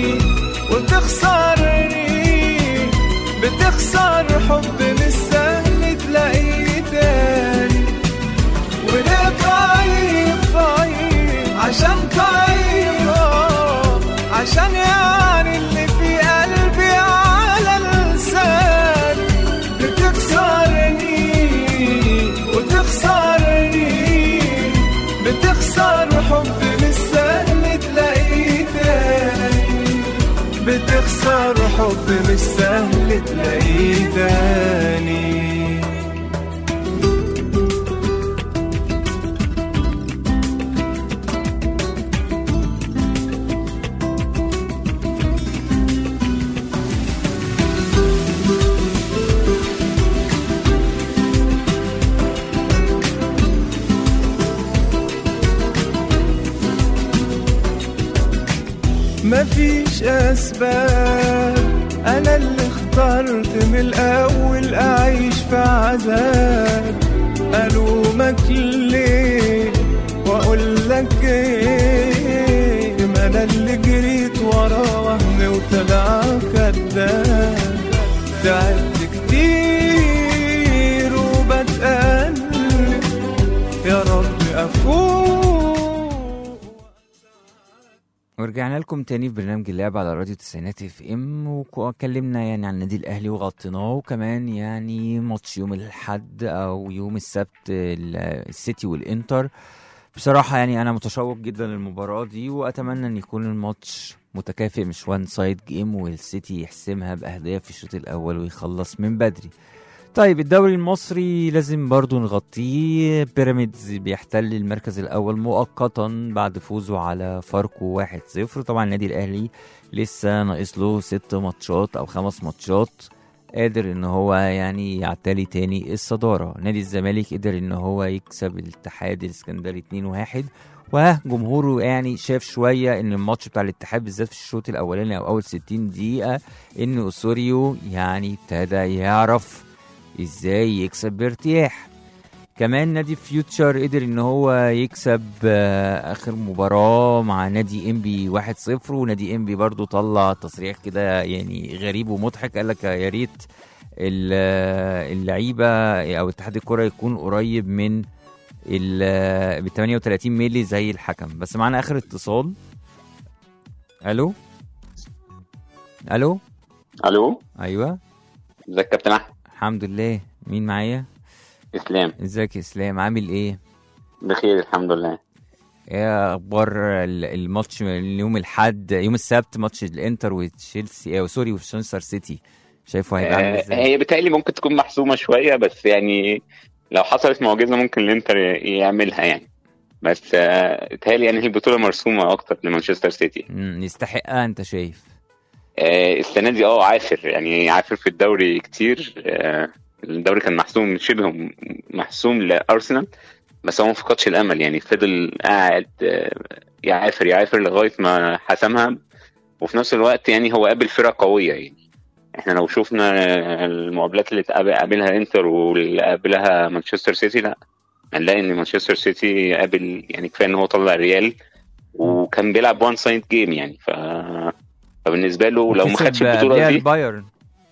وتخسرني بتخسر حب مش سهل تلاقيه تاني وليه طيب طيب عشان طيب آه، عشان يعني اللي في قلبي على لساني بتكسرني وتخسرني بتخسر حب مش سهل تلاقيه تاني بتخسر حب مش سهل تلاقيه تاني مفيش اسباب انا اللي اخترت من الاول اعيش في عذاب الومك ليه واقول لك ايه ما انا اللي جريت ورا وهم وطلع كداب تعبت كتير وبتقلب يا رب افوق
ورجعنا لكم تاني في برنامج اللعب على راديو تسعينات اف ام واتكلمنا يعني عن النادي الاهلي وغطيناه وكمان يعني ماتش يوم الاحد او يوم السبت ال- السيتي والانتر بصراحة يعني انا متشوق جدا للمباراة دي واتمنى ان يكون الماتش متكافئ مش وان سايد جيم والسيتي يحسمها باهداف في الشوط الاول ويخلص من بدري طيب الدوري المصري لازم برضو نغطيه بيراميدز بيحتل المركز الأول مؤقتا بعد فوزه على فاركو 1-0 طبعا النادي الأهلي لسه ناقص له ست ماتشات أو خمس ماتشات قادر ان هو يعني يعتلي تاني الصدارة نادي الزمالك قدر ان هو يكسب الاتحاد الاسكندري 2-1 وجمهوره يعني شاف شوية ان الماتش بتاع الاتحاد بالذات في الشوط الاولاني او اول 60 دقيقة ان اوسوريو يعني ابتدى يعرف ازاي يكسب بارتياح كمان نادي فيوتشر قدر ان هو يكسب آه، اخر مباراة مع نادي انبي 1-0 ونادي انبي برضو طلع تصريح كده يعني غريب ومضحك قال لك يا ريت ال- آه، اللعيبة او اتحاد الكرة يكون قريب من ال 38 مللي زي الحكم بس معانا اخر اتصال الو الو
الو
ايوه
ازيك يا كابتن احمد
الحمد لله مين معايا
اسلام
ازيك يا اسلام عامل ايه
بخير الحمد لله
ايه اخبار ال- الماتش من يوم الاحد يوم السبت ماتش الانتر وتشيلسي اه سوري ومانشستر سيتي شايفه هيبقى عامل
آه،
ازاي
هي بتهيألي ممكن تكون محسومة شوية بس يعني لو حصلت معجزة ممكن الانتر ي- يعملها يعني بس آه، بتهيألي يعني البطولة مرسومة أكتر لمانشستر سيتي
مم، يستحقها انت شايف
آه، السنة دي اه عافر يعني عافر في الدوري كتير آه، الدوري كان محسوم شبه محسوم لأرسنال بس هو ما فقدش الأمل يعني فضل قاعد آه، يعافر يعافر لغاية ما حسمها وفي نفس الوقت يعني هو قابل فرق قوية يعني احنا لو شفنا المقابلات اللي تقابل- قابلها انتر واللي قابلها مانشستر سيتي لا هنلاقي ان مانشستر سيتي قابل يعني كفايه ان هو طلع ريال وكان بيلعب وان سايد جيم يعني ف فبالنسبه له لو ما
كسب
خدش
قبلها
البطوله دي
البايرن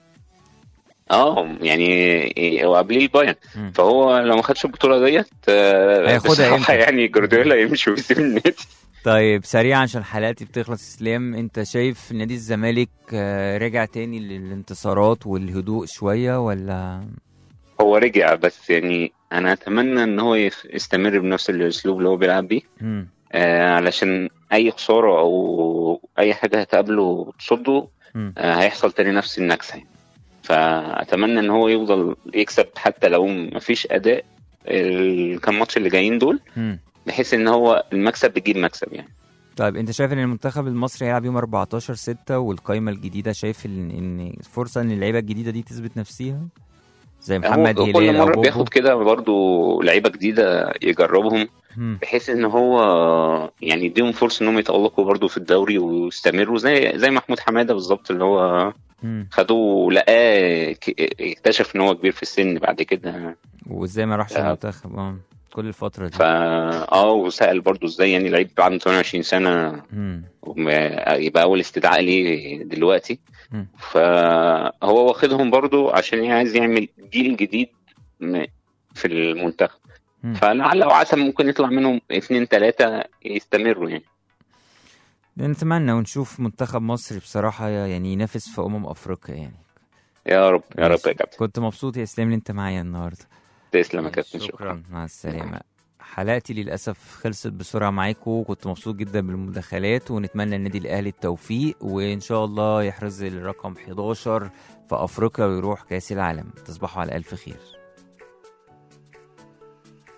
اه يعني هو قبليه البايرن
مم.
فهو لو ما خدش البطوله ديت آه،
هياخدها
بصراحه
امتى؟
يعني جوارديولا يمشي ويسيب النادي
طيب سريعا عشان حلقتي بتخلص اسلام انت شايف نادي الزمالك آه، رجع تاني للانتصارات والهدوء شويه ولا
هو رجع بس يعني انا اتمنى ان هو يف- يستمر بنفس الاسلوب اللي هو بيلعب بيه
مم.
آه علشان اي خساره او اي حاجه هتقابله تصده
مم.
آه هيحصل تاني نفس النكسه يعني. فاتمنى ان هو يفضل يكسب حتى لو مفيش اداء الكام ماتش اللي جايين دول
مم.
بحيث ان هو المكسب بيجيب مكسب يعني
طيب انت شايف ان المنتخب المصري هيلعب يوم 14 6 والقايمه الجديده شايف ان ان فرصه ان اللعيبه الجديده دي تثبت نفسها زي محمد
هو
هلال
كل
او
مره
بوبو
بياخد كده برضه لعيبه جديده يجربهم
مم.
بحيث ان هو يعني يديهم فرصه انهم يتالقوا برضه في الدوري ويستمروا زي زي محمود حماده بالظبط اللي هو
مم.
خدوه لقاه ك- اكتشف ان هو كبير في السن بعد كده
وازاي ما راحش
آه.
المنتخب اه كل الفتره دي
فا اه وسأل برضه ازاي يعني لعيب عنده 28 سنه
مم.
وما- يبقى اول استدعاء ليه دلوقتي
مم.
فهو واخدهم برضو عشان عايز يعمل جيل جديد م- في المنتخب
مم.
فلعل وعسى ممكن يطلع منهم اثنين ثلاثة يستمروا يعني
نتمنى ونشوف منتخب مصر بصراحه يعني ينافس في امم افريقيا يعني
يا رب يا رب
ماشي.
يا كابتن
كنت مبسوط يا اسلام ان انت معايا النهارده
تسلم يا كابتن شكرا
شكرا مع السلامة حلقتي للأسف خلصت بسرعة معاكم كنت مبسوط جدا بالمداخلات ونتمنى النادي الأهلي التوفيق وإن شاء الله يحرز الرقم 11 في أفريقيا ويروح كأس العالم تصبحوا على ألف خير